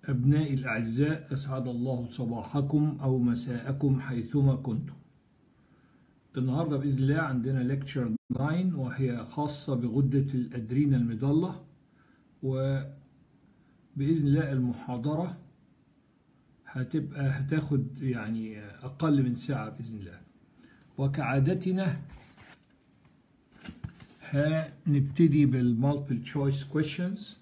أبنائي الأعزاء أسعد الله صباحكم أو مساءكم حيثما كنتم النهاردة بإذن الله عندنا ليكتشر 9 وهي خاصة بغدة الأدرينا المضلة وبإذن الله المحاضرة هتبقى هتاخد يعني أقل من ساعة بإذن الله وكعادتنا هنبتدي بالمالتيبل تشويس كويشنز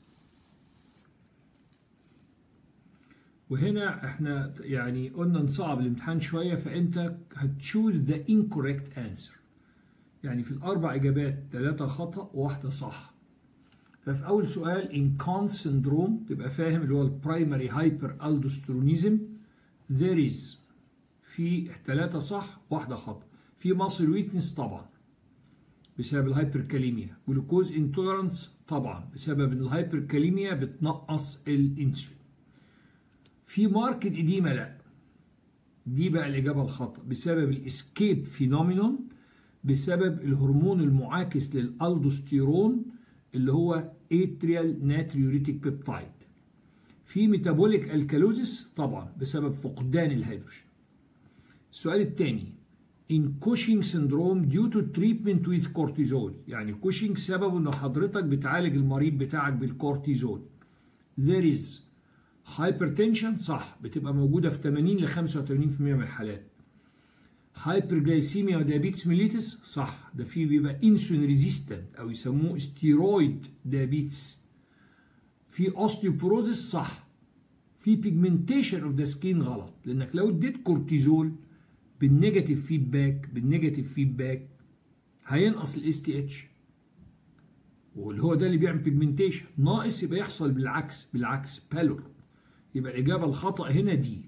وهنا احنا يعني قلنا نصعب الامتحان شويه فانت هتشوز ذا incorrect answer يعني في الاربع اجابات ثلاثه خطا وواحده صح ففي اول سؤال ان كون سندروم تبقى فاهم اللي هو البرايمري هايبر الدوسترونيزم there is في ثلاثه صح واحده خطا في ماسل ويكنس طبعا بسبب الهايبركاليميا جلوكوز انتولرانس طبعا بسبب ان الهايبركاليميا بتنقص الانسولين في ماركت إديمة لا دي بقى الإجابة الخطأ بسبب الإسكيب فينومينون بسبب الهرمون المعاكس للألدوستيرون اللي هو اتريال ناتريوريتيك بيبتايد في ميتابوليك الكالوزيس طبعا بسبب فقدان الهيدروجين السؤال الثاني in Cushing syndrome due to treatment with cortisol يعني كوشنج سببه ان حضرتك بتعالج المريض بتاعك بالكورتيزول there is هايبرتنشن صح بتبقى موجوده في 80 ل 85% من الحالات هايبرجلايسيميا وديابيتس ميليتس صح ده في بيبقى انسولين ريزيستنت او يسموه ستيرويد ديابيتس في اوستيوبروزيس صح في بيجمنتيشن اوف ذا سكين غلط لانك لو اديت كورتيزول بالنيجاتيف فيدباك بالنيجاتيف فيدباك هينقص الاس تي اتش واللي هو ده اللي بيعمل بيجمنتيشن ناقص يبقى يحصل بالعكس بالعكس بالور يبقى الإجابة الخطأ هنا دي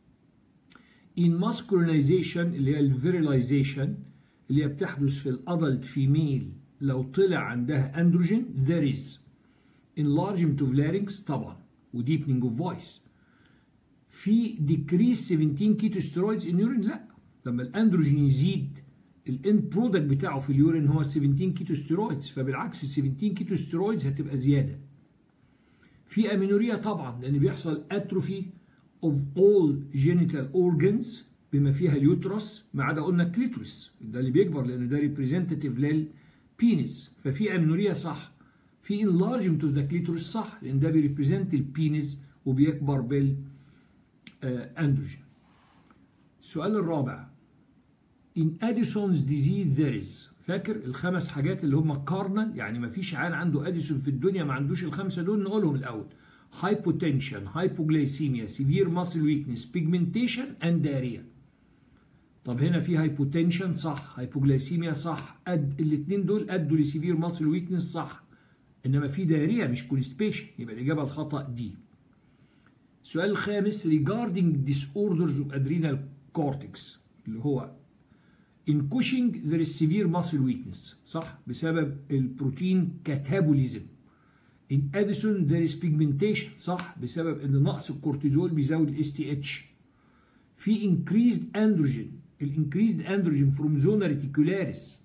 in masculinization اللي هي الفيريلايزيشن اللي هي بتحدث في الادلت فيميل لو طلع عندها اندروجين there is enlargement of larynx طبعا وديبنينج اوف فويس في decrease 17 كيتو ستيرويدز ان يورين لا لما الاندروجين يزيد الاند برودكت بتاعه في اليورين هو 17 كيتو ستيرويدز فبالعكس 17 كيتو ستيرويدز هتبقى زياده في امينوريا طبعا لان بيحصل اتروفي اوف اول جينيتال اورجنز بما فيها اليوترس ما عدا قلنا الكليتورس ده اللي بيكبر لان ده ريبريزنتيف للبينس ففي امينوريا صح في انلارجمنت اوف ذا كليتورس صح لان ده بيريبريزنت البينس وبيكبر بال اندروجين السؤال الرابع in Addison's disease there is فاكر الخمس حاجات اللي هم كارنال يعني ما فيش عيان عنده اديسون في الدنيا ما عندوش الخمسه دول نقولهم الاول هايبوتنشن هايبوجلايسيميا سيفير ماسل ويكنس بيجمنتيشن اند داريا طب هنا في هايبوتنشن صح هايبوجلايسيميا صح قد الاثنين دول ادوا لسيفير ماسل ويكنس صح انما في داريا مش كونستيبيشن يبقى الاجابه الخطا دي السؤال الخامس regarding disorders of adrenal cortex اللي هو in Cushing there is severe muscle weakness صح بسبب البروتين كاتابوليزم in Addison there is pigmentation صح بسبب ان نقص الكورتيزول بيزود الاس تي اتش في increased androgen الانكريزد androgen from zona reticularis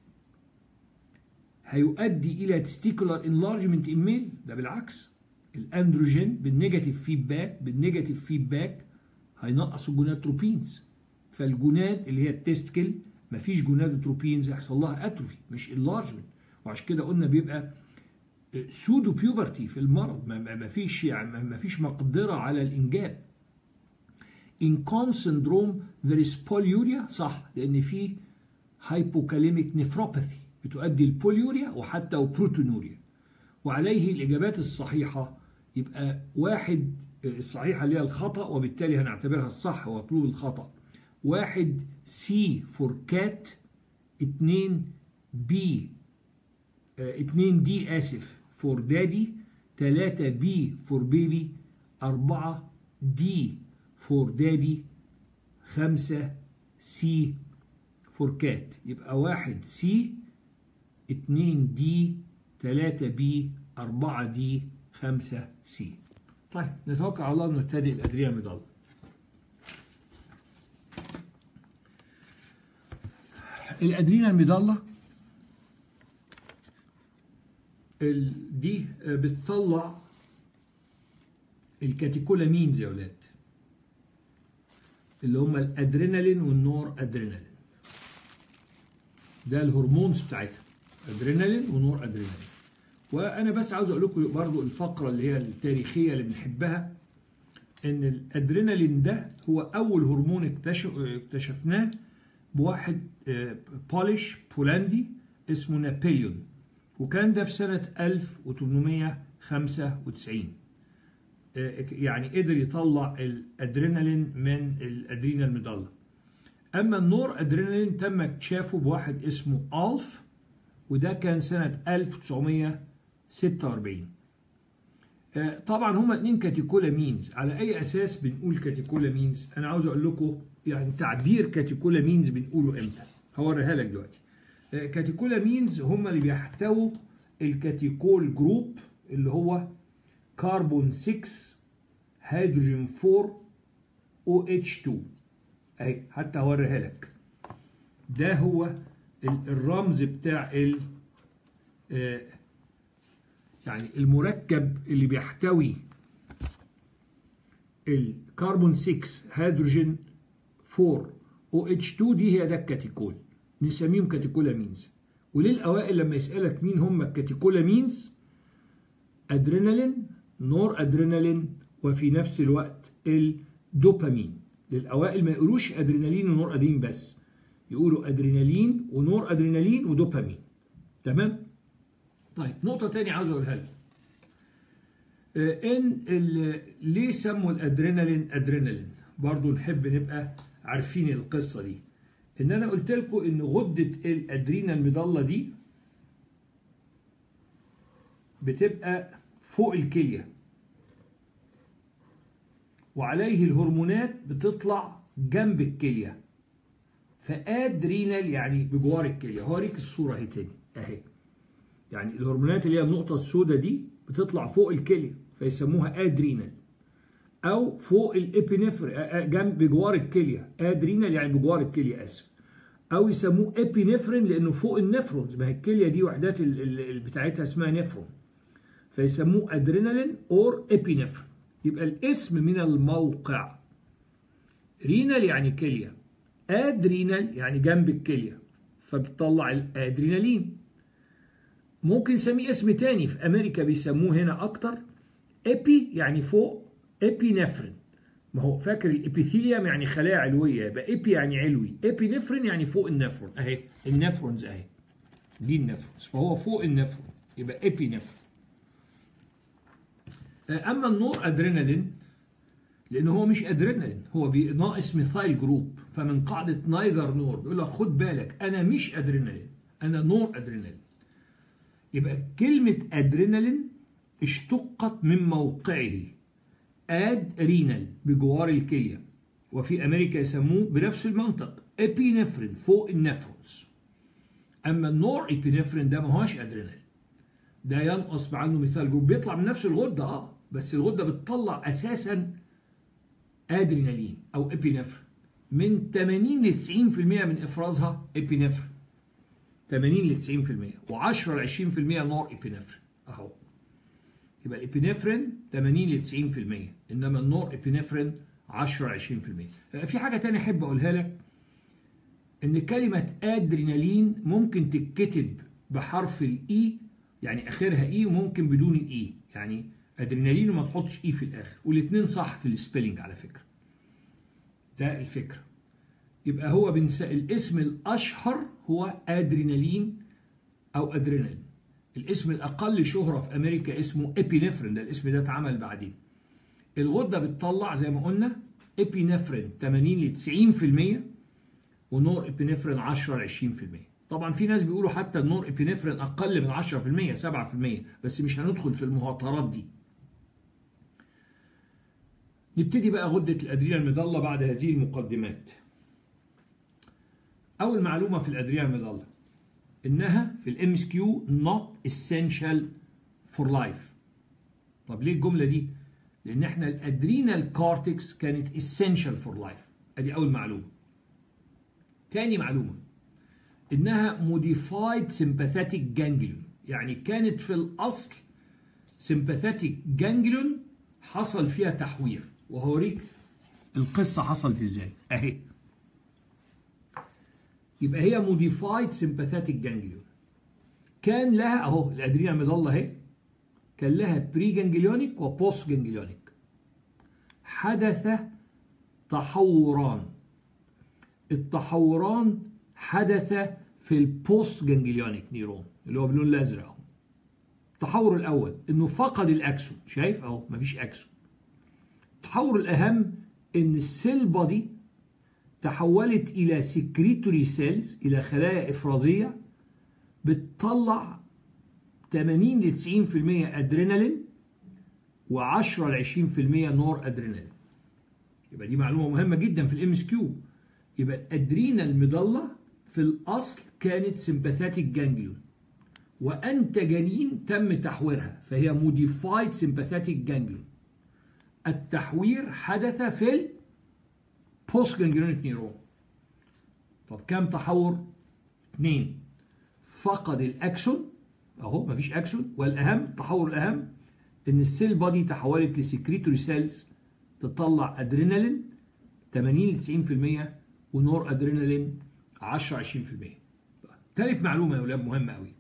هيؤدي الى testicular enlargement in male ده بالعكس الاندروجين بالنيجاتيف فيدباك بالنيجاتيف فيدباك هينقص الجوناتروبينز فالجوناد اللي هي التستكل مفيش جونادوتروبينز هيحصل لها اتروفي مش انلارجمنت وعشان كده قلنا بيبقى سودو بيوبرتي في المرض مفيش يعني مفيش مقدره على الانجاب ان كون سندروم there is polyuria صح لان في هايبوكاليميك نفروباثي بتؤدي البوليوريا وحتى وبروتونوريا وعليه الاجابات الصحيحه يبقى واحد الصحيحه اللي هي الخطا وبالتالي هنعتبرها الصح ومطلوب الخطا واحد سي فور كات اتنين بي اه اتنين دي اسف فور دادي تلاتة بي فور بيبي أربعة دي فور دادي خمسة سي فور كات يبقى واحد سي اتنين دي تلاتة بي أربعة دي خمسة سي طيب نتوكل على الله نبتدئ الأدرية مضلة الادرينا المضله دي بتطلع الكاتيكولامينز يا ولاد اللي هم الادرينالين والنور ادرينالين ده الهرمونز بتاعتها ادرينالين ونور ادرينالين وانا بس عاوز اقول لكم برضو الفقره اللي هي التاريخيه اللي بنحبها ان الادرينالين ده هو اول هرمون اكتشف اكتشفناه بواحد بوليش بولندي اسمه نابليون وكان ده في سنه 1895 يعني قدر يطلع الادرينالين من الادرينال ميدالا اما النور ادرينالين تم اكتشافه بواحد اسمه الف وده كان سنه 1946 طبعا هما اتنين كاتيكولامينز على اي اساس بنقول كاتيكولامينز انا عاوز اقول لكم يعني تعبير كاتيكولامينز بنقوله امتى هوريها لك دلوقتي كاتيكولامينز هما اللي بيحتووا الكاتيكول جروب اللي هو كربون 6 هيدروجين 4 او اتش 2 اهي حتى هوريها لك ده هو الرمز بتاع ال يعني المركب اللي بيحتوي الكربون 6 هيدروجين 4 او اتش 2 دي هي ده الكاتيكول نسميهم كاتيكولامينز وللاوائل لما يسالك مين هم الكاتيكولامينز ادرينالين نور ادرينالين وفي نفس الوقت الدوبامين للاوائل ما يقولوش ادرينالين ونور ادرينالين بس يقولوا ادرينالين ونور ادرينالين ودوبامين تمام طيب نقطه تانية عاوز اقولها لك ان ليه سموا الادرينالين ادرينالين برضو نحب نبقى عارفين القصه دي ان انا قلت لكم ان غده الادرينال مضله دي بتبقى فوق الكليه وعليه الهرمونات بتطلع جنب الكليه فادرينال يعني بجوار الكليه هوريك الصوره اهي تاني اهي يعني الهرمونات اللي هي النقطه السوداء دي بتطلع فوق الكليه فيسموها ادرينال او فوق الابينفر جنب بجوار الكليه ادرينال يعني بجوار الكليه اسف او يسموه ابينفرين لانه فوق النفرونز ما هي الكليه دي وحدات بتاعتها اسمها نفرون فيسموه ادرينالين اور ابينفرين يبقى الاسم من الموقع رينال يعني كليه ادرينال يعني جنب الكليه فبتطلع الادرينالين ممكن نسميه اسم تاني في امريكا بيسموه هنا اكتر ابي يعني فوق ابينفرين ما هو فاكر الابيثيليوم يعني خلايا علويه يبقى ايبي يعني علوي ابينفرين يعني فوق النفرون اهي النفرونز اهي دي النفرونز فهو فوق النفرون يبقى ابينفرين اما النور ادرينالين لان هو مش ادرينالين هو ناقص ميثايل جروب فمن قاعده نايذر نور بيقول لك خد بالك انا مش ادرينالين انا نور ادرينالين يبقى كلمه ادرينالين اشتقت من موقعه اد رينال بجوار الكليه وفي امريكا يسموه بنفس المنطق ابينفرين فوق النفرونز اما النور ابينفرين ده ما هوش ادرينال ده ينقص عنه مثال جروب بيطلع من نفس الغده اه بس الغده بتطلع اساسا ادرينالين او ابينفرين من 80 ل 90% من افرازها ابينفرين 80 ل 90% و10 ل 20% نور ابينفرين اهو يبقى الابينفرين 80 ل 90% انما النور ابينفرين 10 ل 20% في حاجه تانية احب اقولها لك ان كلمه ادرينالين ممكن تتكتب بحرف الاي يعني اخرها اي وممكن بدون الاي يعني ادرينالين وما تحطش اي في الاخر والاثنين صح في السبيلنج على فكره ده الفكره يبقى هو بنس... الاسم الاشهر هو ادرينالين او ادرينالين الاسم الاقل شهره في امريكا اسمه ابينفرين ده الاسم ده اتعمل بعدين الغده بتطلع زي ما قلنا ابينفرين 80 ل 90% ونور ابينفرين 10 ل 20% طبعا في ناس بيقولوا حتى النور ابينفرين اقل من 10% 7% بس مش هندخل في المهاترات دي نبتدي بقى غده الادرينال المضله بعد هذه المقدمات اول معلومه في الادرينال المضله انها في الام اس كيو not essential for life طب ليه الجمله دي لان احنا الادرينال كورتكس كانت essential for life ادي اول معلومه تاني معلومه انها modified sympathetic ganglion يعني كانت في الاصل sympathetic ganglion حصل فيها تحوير وهوريك القصة حصلت ازاي اهي يبقى هي موديفايد سمباثيك جانجليون كان لها اهو الادرينال مضلة اهي كان لها بري جانجليونيك وبوست جانجليونيك حدث تحوران التحوران حدث في البوست جانجليونيك نيرون اللي هو باللون الازرق اهو التحور الاول انه فقد الاكسون شايف اهو مفيش اكسون التحور الاهم ان السيل بودي تحولت الى سكريتوري سيلز الى خلايا افرازيه بتطلع 80 ل 90% ادرينالين و10 ل 20% نور ادرينالين يبقى دي معلومه مهمه جدا في الام اس كيو يبقى الادرينال مضله في الاصل كانت سمباثيك جانجليون وانت جنين تم تحويرها فهي موديفايد سمباثيك جانجليون التحوير حدث في البوست جانجليونيك نيرون طب كام تحور؟ اثنين فقد الاكسون اهو مفيش اكسون والاهم التحور الاهم ان السيل بادي تحولت لسكريتوري سيلز تطلع ادرينالين 80 ل 90% ونور ادرينالين 10 20% ثالث معلومه يا اولاد مهمه قوي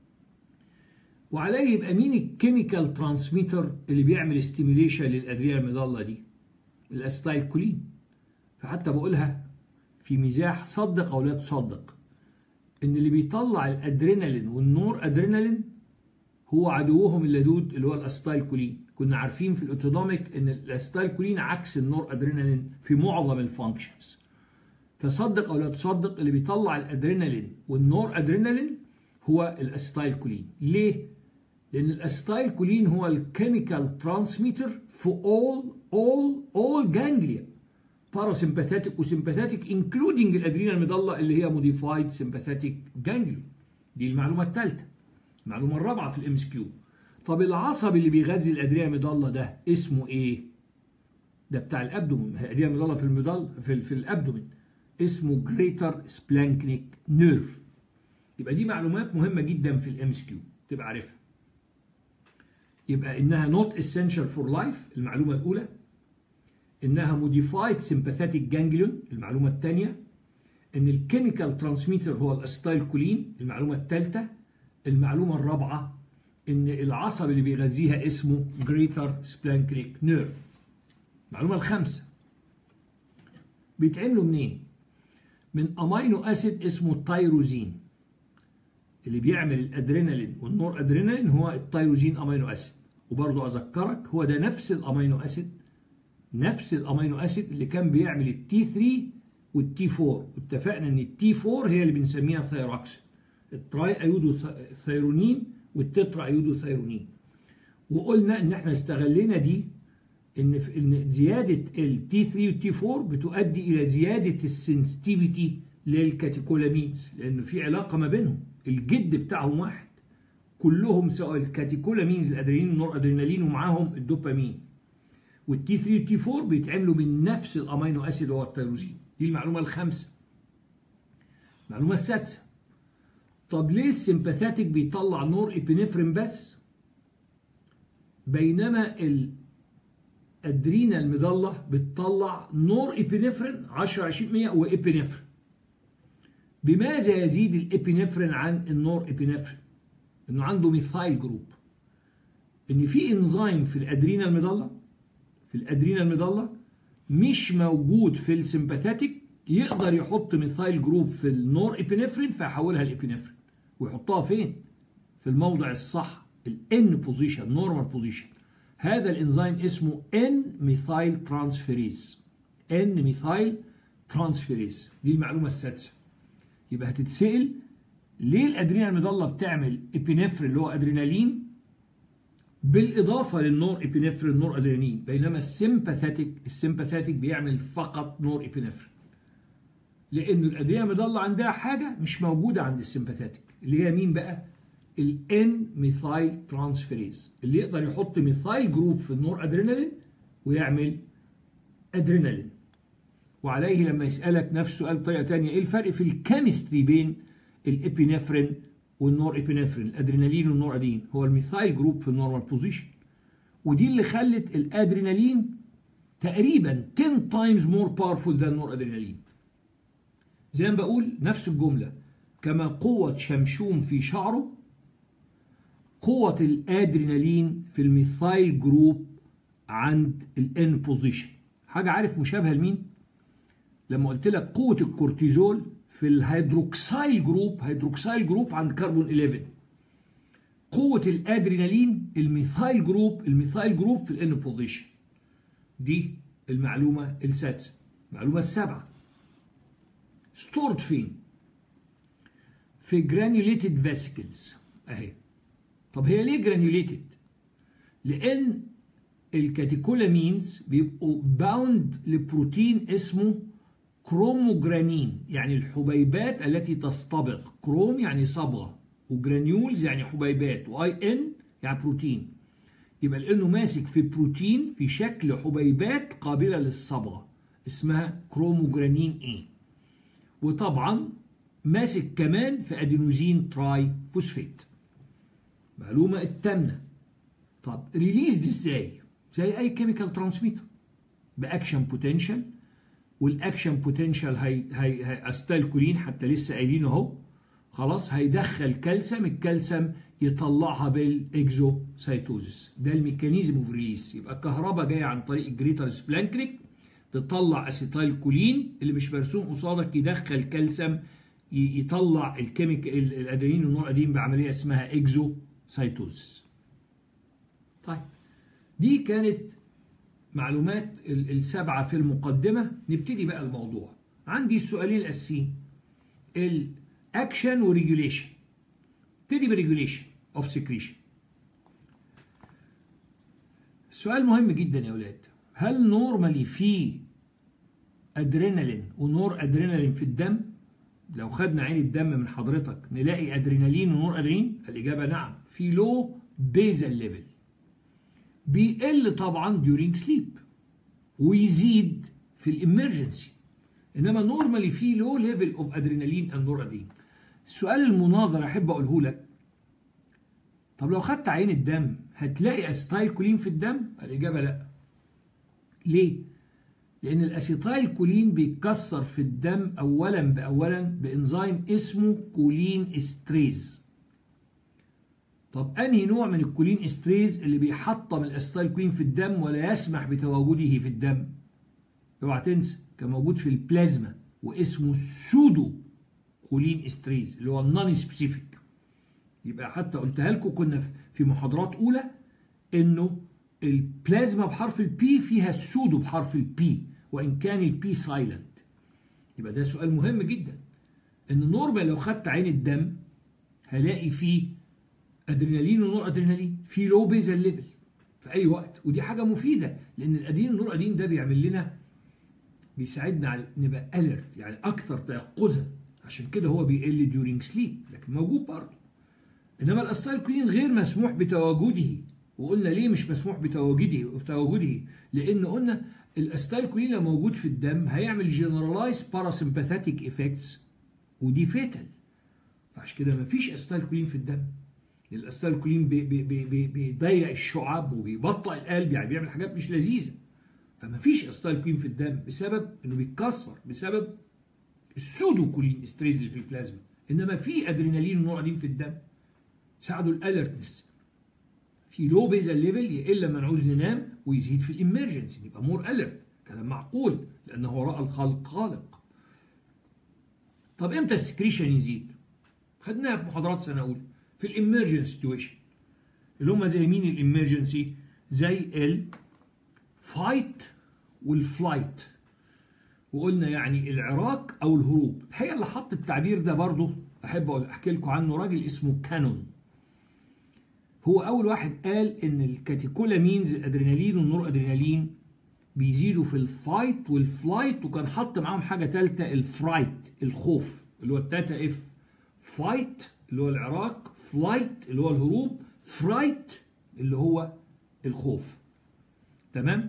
وعليه يبقى مين الكيميكال ترانسميتر اللي بيعمل ستيميليشن للادرينال ميدالا دي الاستايل كولين فحتى بقولها في مزاح صدق او لا تصدق ان اللي بيطلع الادرينالين والنور ادرينالين هو عدوهم اللدود اللي هو الاستايل كولين كنا عارفين في الاوتونوميك ان الاستايل كولين عكس النور ادرينالين في معظم الفانكشنز فصدق او لا تصدق اللي بيطلع الادرينالين والنور ادرينالين هو الاستايل كولين ليه لان الاستايل كولين هو الكيميكال ترانسميتر في all all all جانجليا باراسمباثيك وسمباثيك انكلودنج الادرينال مضله اللي هي موديفايد سمباثيك جانجليون دي المعلومه الثالثه المعلومه الرابعه في الام اس كيو طب العصب اللي بيغذي الادرينال مضله ده اسمه ايه ده بتاع الابدومين الادرينال مضله في المضل في, في الابدومين اسمه جريتر سبلانكنيك نيرف يبقى دي معلومات مهمه جدا في الام اس كيو تبقى عارفها يبقى انها نوت essential فور لايف المعلومه الاولى انها موديفايد سمباثيك جانجليون المعلومه الثانيه ان الكيميكال ترانسميتر هو الاستايل كولين المعلومه الثالثه المعلومه الرابعه ان العصب اللي بيغذيها اسمه جريتر سبلانكريك نيرف المعلومه الخامسه بيتعملوا منين من امينو اسيد اسمه التيروزين اللي بيعمل الادرينالين والنور ادرينالين هو التيروزين امينو اسيد وبرضه اذكرك هو ده نفس الامينو اسيد نفس الامينو اسيد اللي كان بيعمل التي 3 والتي 4 واتفقنا ان التي 4 هي اللي بنسميها ثيروكسين التراي ايودو ثيرونين والتترا ايودو ثيرونين وقلنا ان احنا استغلينا دي ان في ان زياده التي 3 والتي 4 بتؤدي الى زياده السنسيتيفيتي للكاتيكولامينز لانه في علاقه ما بينهم الجد بتاعهم واحد كلهم سواء الكاتيكولامينز الادرينالين والنور ادرينالين ومعاهم الدوبامين والتي 3 والتي 4 بيتعملوا من نفس الامينو اسيد هو التيروزين دي المعلومه الخامسه المعلومه السادسه طب ليه السمباثاتيك بيطلع نور ابينفرين بس بينما الادرينال مضله بتطلع نور ابينفرين 10 20% وابينفرين بماذا يزيد الابينفرين عن النور ابينفرين انه عنده ميثايل جروب ان في انزيم في الادرينال مضله في الادرينال مضله مش موجود في السمباثاتيك يقدر يحط ميثايل جروب في النور ابينفرين فيحولها لابينفرين ويحطها فين في الموضع الصح الان بوزيشن نورمال بوزيشن هذا الانزيم اسمه ان ميثايل ترانسفيريز ان ميثايل ترانسفيريز دي المعلومه السادسه يبقى هتتسال ليه الادرينال مضله بتعمل ابينفرين اللي هو ادرينالين بالاضافه للنور ابينفرين نور ادرينالين بينما السمباثيك السمباثيك بيعمل فقط نور ابينفرين لانه الادرينال مضله عندها حاجه مش موجوده عند السمباثيك اللي هي مين بقى الان ميثايل ترانسفيريز اللي يقدر يحط ميثايل جروب في النور ادرينالين ويعمل ادرينالين وعليه لما يسالك نفس سؤال بطريقه ثانيه ايه الفرق في الكيمستري بين الابينفرين والنور ابينفرين الادرينالين والنور ادين هو الميثايل جروب في النورمال بوزيشن ودي اللي خلت الادرينالين تقريبا 10 times more powerful than noradrenaline زي ما بقول نفس الجملة كما قوة شمشوم في شعره قوة الادرينالين في الميثايل جروب عند الان بوزيشن حاجة عارف مشابهة لمين؟ لما قلت لك قوة الكورتيزول في الهيدروكسايل جروب هيدروكسايل جروب عند كربون 11 قوة الادرينالين الميثايل جروب الميثايل جروب في الان بوزيشن دي المعلومة السادسة المعلومة السابعة ستورد فين في جرانيوليتد فيسيكلز اهي طب هي ليه جرانيوليتد لان الكاتيكولامينز بيبقوا باوند لبروتين اسمه كروموجرانين يعني الحبيبات التي تصطبغ كروم يعني صبغه وجرانيولز يعني حبيبات واي ان يعني بروتين يبقى لانه ماسك في بروتين في شكل حبيبات قابله للصبغه اسمها كروموجرانين اي وطبعا ماسك كمان في ادينوزين تراي فوسفيت معلومه الثامنه طب ريليز ازاي زي اي كيميكال ترانسميتر باكشن بوتنشال والاكشن بوتنشال هي هي, هي استالكولين حتى لسه قايلينه اهو خلاص هيدخل كالسيوم الكالسيوم يطلعها بالاكزوسايتوزس ده الميكانيزم اوف ريليس يبقى الكهرباء جايه عن طريق الجريتر سبلانكريك تطلع اسيتايل كولين اللي مش مرسوم قصادك يدخل كالسيوم يطلع الكيميك الادرينالين والنورادين بعمليه اسمها اكزوسايتوزس طيب دي كانت معلومات السبعه في المقدمه نبتدي بقى الموضوع عندي السؤالين الاساسيين الاكشن وريجوليشن ابتدي بريجوليشن اوف سكريشن سؤال مهم جدا يا اولاد هل نورمالي في ادرينالين ونور ادرينالين في الدم لو خدنا عين الدم من حضرتك نلاقي ادرينالين ونور ادرينالين الاجابه نعم في لو بيزل ليفل بيقل طبعا during sleep ويزيد في الامرجنسي انما نورمالي في لو ليفل اوف ادرينالين اند نور ادرينالين السؤال المناظر احب اقوله لك طب لو خدت عين الدم هتلاقي اسيتايل كولين في الدم الاجابه لا ليه لان الاسيتايل كولين بيتكسر في الدم اولا باولا بانزيم اسمه كولين استريز طب انهي نوع من الكولين استريز اللي بيحطم الاسيتايل كولين في الدم ولا يسمح بتواجده في الدم اوعى تنسى كان موجود في البلازما واسمه سودو كولين استريز اللي هو النون سبيسيفيك يبقى حتى قلتها لكم كنا في محاضرات اولى انه البلازما بحرف البي فيها السودو بحرف البي وان كان البي سايلنت يبقى ده سؤال مهم جدا ان النورمال لو خدت عين الدم هلاقي فيه ادرينالين ونور ادرينالين في لو بيزل ليفل في اي وقت ودي حاجه مفيده لان الادرينالين والنور ادرينالين ده بيعمل لنا بيساعدنا على نبقى اليرت يعني اكثر تيقظا عشان كده هو بيقل ديورينج سليب لكن موجود برضه انما الاستايل غير مسموح بتواجده وقلنا ليه مش مسموح بتواجده بتواجده لان قلنا الاستايل لو موجود في الدم هيعمل جنرالايز باراسمباثيك افكتس ودي فيتال فعشان كده مفيش استايل في الدم الاستايل بي بي بي بيضيق الشعب وبيبطئ القلب يعني بيعمل حاجات مش لذيذه فمفيش استايل في الدم بسبب انه بيتكسر بسبب السودو كولين استريز اللي في البلازما انما في ادرينالين ونوع في الدم ساعدوا الالرتنس في لو بيزل ليفل يقل لما نعوز ننام ويزيد في الامرجنسي يبقى مور الرت كلام معقول لانه وراء الخلق خالق طب امتى السكريشن يزيد خدناها في محاضرات سنه اولى في الامرجنسي سيتويشن اللي هم زي مين الامرجنسي زي الفايت والفلايت وقلنا يعني العراق او الهروب الحقيقه اللي حط التعبير ده برضه احب احكي لكم عنه راجل اسمه كانون هو اول واحد قال ان الكاتيكولامينز الادرينالين والنور ادرينالين بيزيدوا في الفايت والفلايت وكان حط معاهم حاجه ثالثه الفرايت الخوف اللي هو التاتا اف فايت اللي هو العراق فلايت اللي هو الهروب فرايت اللي هو الخوف تمام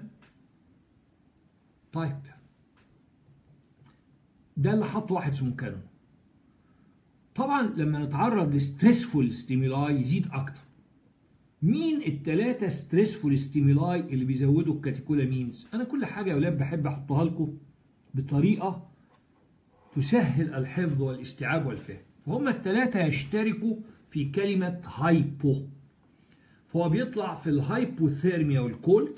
طيب ده اللي حط واحد اسمه كانون طبعا لما نتعرض لستريسفول ستيمولاي يزيد اكتر مين التلاتة ستريسفول ستيمولاي اللي بيزودوا الكاتيكولامينز انا كل حاجه يا اولاد بحب احطها لكم بطريقه تسهل الحفظ والاستيعاب والفهم فهم التلاتة يشتركوا في كلمة هايبو فهو بيطلع في الهايبوثيرميا والكولد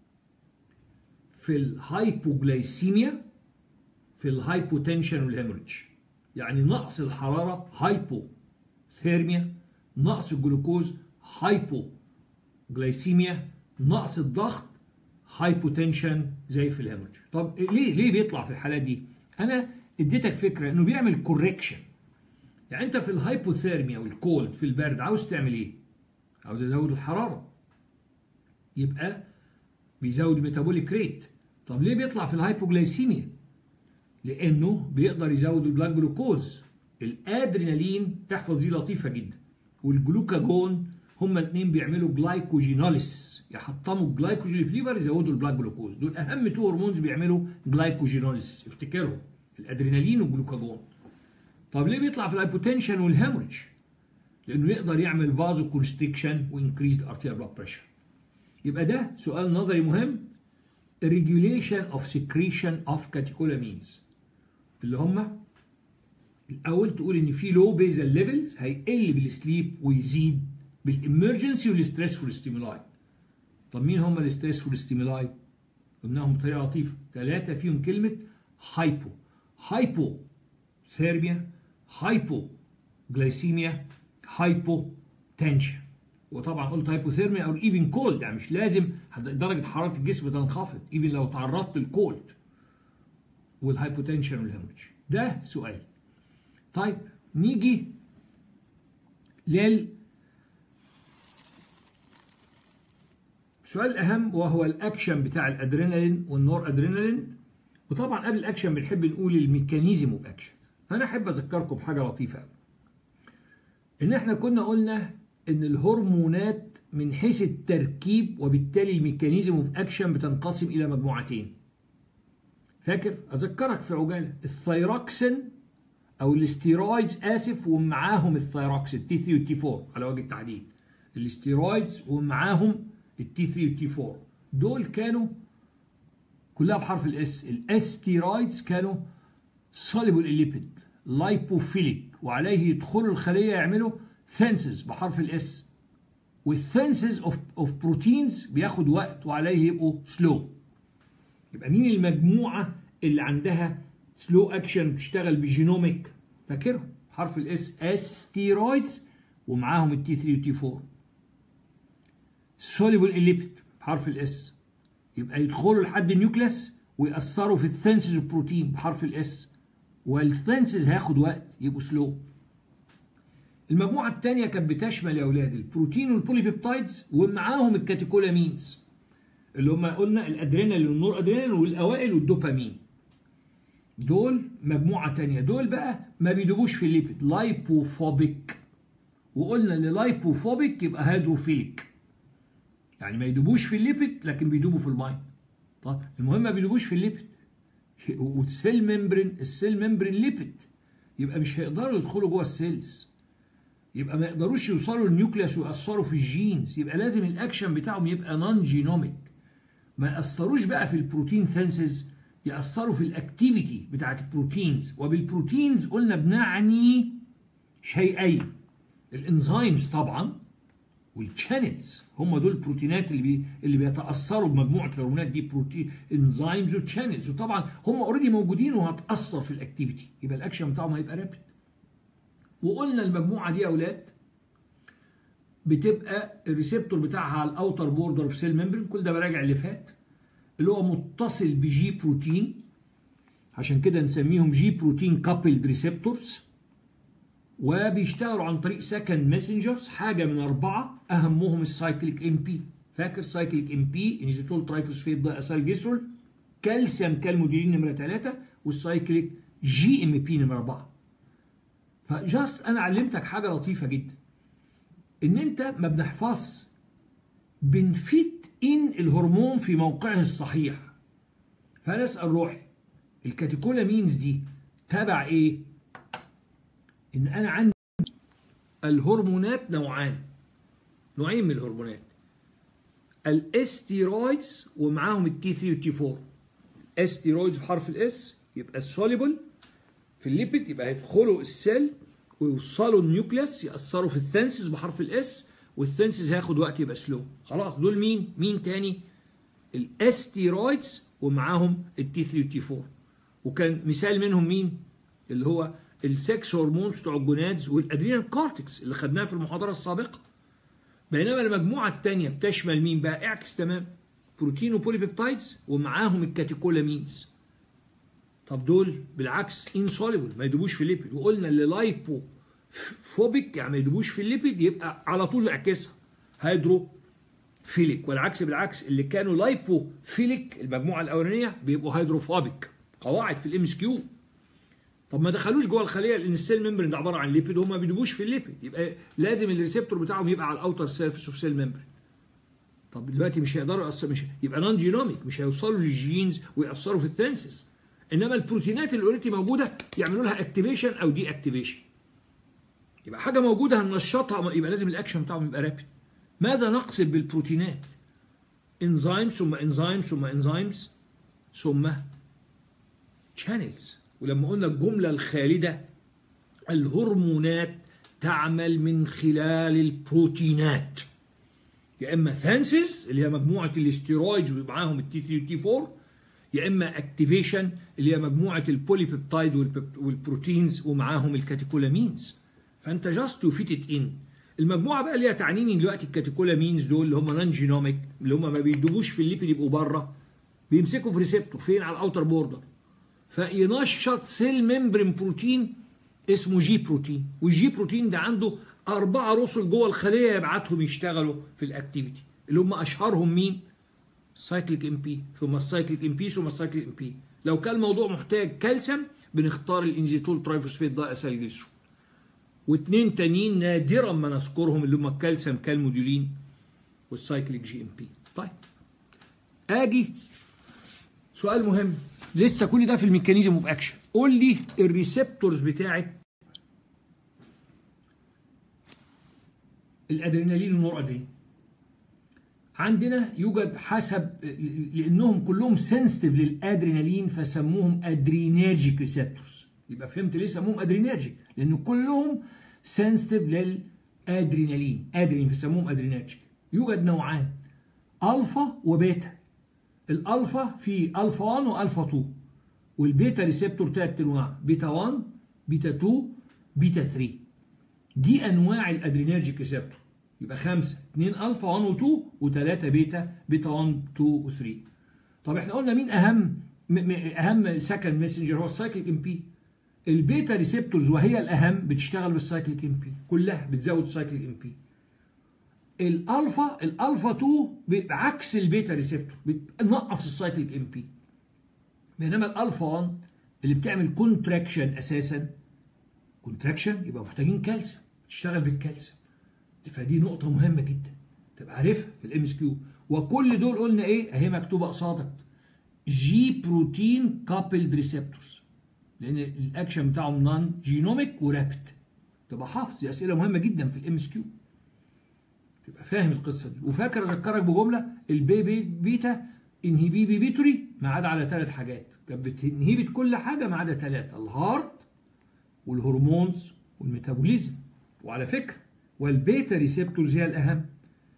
في الهايبوجلايسيميا في الهايبوتنشن والهيموريدج يعني نقص الحرارة هايبوثيرميا نقص الجلوكوز هايبوجلايسيميا نقص الضغط هايبوتنشن زي في الهيموريدج طب ليه ليه بيطلع في الحالات دي انا اديتك فكره انه بيعمل كوركشن يعني انت في الهايبوثيرميا والكولد في البرد عاوز تعمل ايه عاوز ازود الحراره يبقى بيزود الميتابوليك ريت طب ليه بيطلع في الهايبوجلايسيميا لانه بيقدر يزود البلاد جلوكوز الادرينالين تحفظ دي لطيفه جدا والجلوكاجون هما الاثنين بيعملوا جلايكوجينوليس يحطموا الجلايكوجين في الليفر يزودوا البلاد جلوكوز دول اهم تو هرمونز بيعملوا جلايكوجينوليس افتكرهم الادرينالين والجلوكاجون طب ليه بيطلع في الهايبوتنشن والهيموريدج لانه يقدر يعمل فازو كونستريكشن وانكريزد ارتيال بلاد بريشر يبقى ده سؤال نظري مهم regulation of secretion of catecholamines اللي هم الاول تقول ان في لو بيزل ليفلز هيقل بالسليب ويزيد بالامرجنسي والستريسفول ستيمولاي طب مين هم الستريسفول ستيمولاي قلناهم بطريقه لطيفه ثلاثه فيهم كلمه هايبو هايبو ثيرميا هايبو جلايسيميا هايبو تنشن وطبعا قلت هايبوثيرميا او ايفن كولد يعني مش لازم درجه حراره الجسم تنخفض ايفن لو تعرضت للكولد والهايبوتنشن والهيموريدج ده سؤال طيب نيجي لل السؤال الاهم وهو الاكشن بتاع الادرينالين والنور ادرينالين وطبعا قبل الاكشن بنحب نقول الميكانيزم اوف اكشن فانا احب اذكركم بحاجه لطيفه قوي ان احنا كنا قلنا ان الهرمونات من حيث التركيب وبالتالي الميكانيزم اوف اكشن بتنقسم الى مجموعتين فاكر اذكرك في عجاله الثيروكسين او الاستيرويدز اسف ومعاهم الثيروكسين تي 3 والتي 4 على وجه التحديد الاستيرويدز ومعاهم التي 3 والتي 4 دول كانوا كلها بحرف الاس الاستيرويدز كانوا soluble الليبيد لايبوفيليك وعليه يدخلوا الخليه يعملوا ثنسز بحرف الاس والثنسز اوف اوف بروتينز بياخد وقت وعليه يبقوا سلو يبقى مين المجموعه اللي عندها سلو اكشن بتشتغل بجينوميك فاكرهم حرف الاس استيرويدز ومعاهم التي 3 والتي 4 سوليبل الليبيد بحرف الاس يبقى يدخلوا لحد النيوكليس ويأثروا في الثنسز بروتين بحرف الاس والثنسز هياخد وقت يبقوا سلو المجموعة الثانية كانت بتشمل يا أولاد البروتين والبوليبيبتايدز ومعاهم الكاتيكولامينز اللي هم قلنا الأدرينال والنور أدرينال والأوائل والدوبامين دول مجموعة تانية دول بقى ما بيدوبوش في الليبيد لايبوفوبيك وقلنا ان لايبوفوبيك يبقى هيدروفيليك يعني ما يدوبوش في الليبيد لكن بيدوبوا في الماء طب المهم ما بيدوبوش في الليبيد والسيل ممبرين السيل ممبرين ليبيد يبقى مش هيقدروا يدخلوا جوه السيلز يبقى ما يقدروش يوصلوا للنيوكليس ويأثروا في الجينز يبقى لازم الاكشن بتاعهم يبقى نون جينوميك ما يأثروش بقى في البروتين ثانسز يأثروا في الاكتيفيتي بتاعت البروتينز وبالبروتينز قلنا بنعني شيئين الانزيمز طبعا والشانلز هم دول البروتينات اللي بي اللي بيتاثروا بمجموعه الهرمونات دي بروتين انزيمز وتشانلز وطبعا هم اوريدي موجودين وهتاثر في الاكتيفيتي يبقى الاكشن بتاعهم هيبقى رابid وقلنا المجموعه دي يا اولاد بتبقى الريسبتور بتاعها على الاوتر بوردر اوف سيل ممبرين كل ده براجع اللي فات اللي هو متصل بجي بروتين عشان كده نسميهم جي بروتين كابلد ريسبتورز وبيشتغلوا عن طريق سكند ماسنجرز حاجه من اربعه اهمهم السايكليك ام بي فاكر سايكليك ام بي انيزيتول ترايفوسفيت ده اسال جسرول كالسيوم كالموديلين نمره ثلاثه والسايكليك جي ام بي نمره اربعه فجاست انا علمتك حاجه لطيفه جدا ان انت ما بنحفظش بنفيت ان الهرمون في موقعه الصحيح فانا اسال روحي الكاتيكولامينز دي تبع ايه ان انا عندي الهرمونات نوعان نوعين من الهرمونات الاستيرويدز ومعاهم التي 3 والتي 4 استيرويدز بحرف الاس يبقى السوليبل في الليبيد يبقى هيدخلوا السيل ويوصلوا النيوكليس يأثروا في الثانسيس بحرف الاس والثانسيس هياخد وقت يبقى سلو خلاص دول مين مين تاني الاستيرويدز ومعاهم التي 3 والتي 4 وكان مثال منهم مين اللي هو السكس هرمونز بتوع الجونادز والادرينال كورتكس اللي خدناها في المحاضره السابقه بينما المجموعه الثانيه بتشمل مين بقى اعكس تمام بروتين وبوليبيبتايدز ومعاهم الكاتيكولامينز طب دول بالعكس انسوليبل ما يدوبوش في الليبيد وقلنا اللي لايبو فوبيك يعني ما يدوبوش في الليبيد يبقى على طول اعكسها هيدرو فيليك والعكس بالعكس اللي كانوا لايبو فيليك المجموعه الاولانيه بيبقوا هيدروفوبيك قواعد في الام اس كيو طب ما دخلوش جوه الخليه لان السيل ممبرين ده عباره عن ليبيد وهم ما بيدوبوش في الليبيد يبقى لازم الريسبتور بتاعهم يبقى على الاوتر سيرفيس اوف سيل ممبرين طب دلوقتي مش هيقدروا يأثروا مش يبقى نون جينوميك مش هيوصلوا للجينز ويأثروا في الثانسس انما البروتينات اللي اوريدي موجوده يعملوا لها اكتيفيشن او دي اكتيفيشن يبقى حاجه موجوده هننشطها يبقى لازم الاكشن بتاعهم يبقى رابid ماذا نقصد بالبروتينات انزيم ثم انزيم ثم انزيمز ثم شانلز ولما قلنا الجمله الخالده الهرمونات تعمل من خلال البروتينات يا اما ثانسز اللي هي مجموعه الاستيرويدز ومعاهم التي 3 والتي 4 يا اما اكتيفيشن اللي هي مجموعه البوليبيبتايد والبروتينز ومعاهم الكاتيكولامينز فانت جاست تو فيت ات ان المجموعه بقى اللي هي تعنيني دلوقتي الكاتيكولامينز دول اللي هم نون جينوميك اللي هم ما بيدوبوش في الليبيد يبقوا بره بيمسكوا في ريسبتور فين على الاوتر بوردر فينشط سيل ممبرين بروتين اسمه جي بروتين والجي بروتين ده عنده أربعة رسل جوه الخلية يبعتهم يشتغلوا في الأكتيفيتي اللي هم أشهرهم مين؟ السايكليك ام بي ثم السايكليك ام بي ثم السايكليك ام بي لو كان الموضوع محتاج كالسيوم بنختار الانزيتول ترايفوسفيت ده اسالجليسرول واثنين تانيين نادرا ما نذكرهم اللي هم الكالسيوم كالموديولين والسايكليك جي ام بي طيب اجي سؤال مهم لسه كل ده في الميكانيزم اوف اكشن قول لي الريسبتورز بتاعت الادرينالين والنور ادرينالين عندنا يوجد حسب لانهم كلهم سنسيتيف للادرينالين فسموهم ادرينيرجيك ريسبتورز يبقى فهمت ليه سموهم ادرينيرجيك لان كلهم سنسيتيف للادرينالين ادرين فسموهم ادرينيرجيك يوجد نوعان الفا وبيتا الالفا في الفا 1 والفا 2 والبيتا ريسبتور ثلاث انواع بيتا 1 بيتا 2 بيتا 3 دي انواع الادرينيرجيك ريسبتور يبقى خمسة 2 الفا 1 و2 و3 بيتا بيتا 1 2 و3 طب احنا قلنا مين اهم اهم سكند ميسنجر هو السايكليك ام بي البيتا ريسبتورز وهي الاهم بتشتغل بالسايكليك ام بي كلها بتزود السايكليك ام بي الالفا الالفا 2 بعكس البيتا ريسبتور بتنقص السايكليك ام بي بينما الالفا 1 اللي بتعمل كونتراكشن اساسا كونتراكشن يبقى محتاجين كالسيوم تشتغل بالكالسيوم فدي نقطة مهمة جدا تبقى عارفها في الام اس كيو وكل دول قلنا ايه اهي مكتوبة قصادك جي بروتين كابلد ريسبتورز لان الاكشن بتاعهم نون جينوميك ورابد تبقى حافظ دي اسئلة مهمة جدا في الام اس كيو تبقى فاهم القصة دي وفاكر اذكرك بجملة البي بي بيتا انهبي بي بيتوري ما عدا على ثلاث حاجات كانت بتنهبت كل حاجة ما عدا ثلاثة الهارت والهرمونز والميتابوليزم وعلى فكرة والبيتا ريسبتورز هي الأهم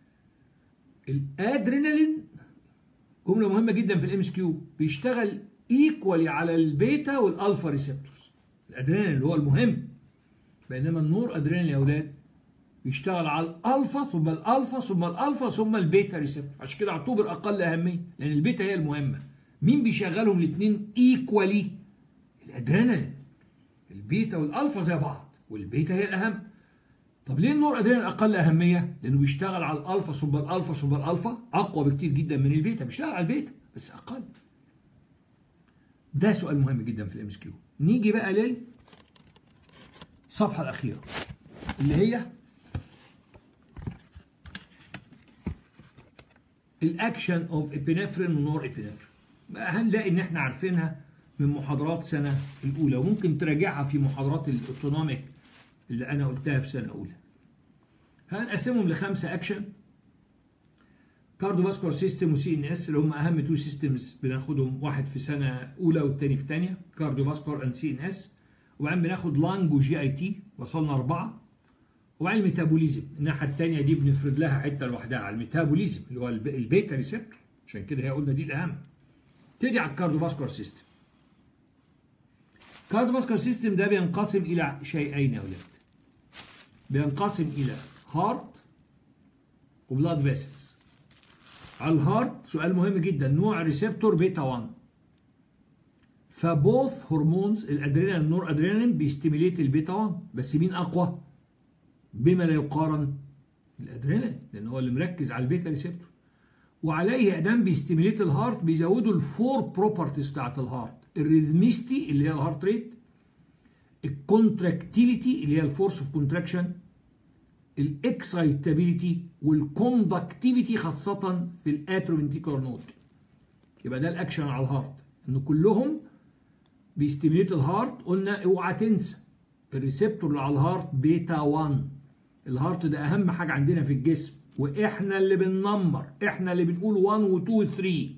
الادرينالين جملة مهمة جدا في الام اس كيو بيشتغل ايكوالي على البيتا والالفا ريسبتورز الادرينالين اللي هو المهم بينما النور ادرينالين يا اولاد بيشتغل على الالفا ثم الالفا ثم الالفا ثم البيتا ريسبتور عشان كده اعتبر اقل اهميه لان البيتا هي المهمه مين بيشغلهم الاثنين ايكوالي الادرينالين البيتا والالفا زي بعض والبيتا هي الاهم طب ليه النور ادرينالين اقل اهميه لانه بيشتغل على الالفا ثم الالفا ثم الالفا اقوى بكتير جدا من البيتا بيشتغل على البيتا بس اقل ده سؤال مهم جدا في الام اس كيو نيجي بقى لل الصفحه الاخيره اللي هي الاكشن اوف ابينفرين ونور ابينفرين هنلاقي ان احنا عارفينها من محاضرات سنه الاولى وممكن تراجعها في محاضرات الاوتونوميك اللي انا قلتها في سنه اولى هنقسمهم لخمسه اكشن كارديوفاسكولار سيستم وسي ان اس اللي هم اهم تو سيستمز بناخدهم واحد في سنه اولى والتاني في ثانيه كارديوفاسكولار اند سي ان اس وبعدين بناخد لانج وجي اي تي وصلنا اربعه وبعدين الميتابوليزم الناحيه الثانيه دي بنفرد لها حته لوحدها على الميتابوليزم اللي هو البيتا ريسبتور عشان كده هي قلنا دي الاهم تدي على الكارديوفاسكولار سيستم الكارديوفاسكولار سيستم ده بينقسم الى شيئين يا ولاد بينقسم الى هارت وبلاد فيسلز على الهارت سؤال مهم جدا نوع ريسبتور بيتا 1 فبوث هرمونز الادرينالين والنور ادرينالين بيستيميليت البيتا 1 بس مين اقوى بما لا يقارن الادرينالين لان هو اللي مركز على البيتا ريسبتور وعليه ادام بيستيميليت الهارت بيزودوا الفور بروبرتيز بتاعت الهارت الريزميستي اللي هي الهارت ريت الكونتراكتيليتي اللي هي الفورس اوف كونتراكشن الاكسايتابيليتي والكوندكتيفيتي خاصه في الاتروفنتيكولار نود يبقى ده الاكشن على الهارت ان كلهم بيستيميليت الهارت قلنا اوعى تنسى الريسبتور اللي على الهارت بيتا 1 الهارت ده اهم حاجه عندنا في الجسم واحنا اللي بننمر احنا اللي بنقول 1 و2 و 3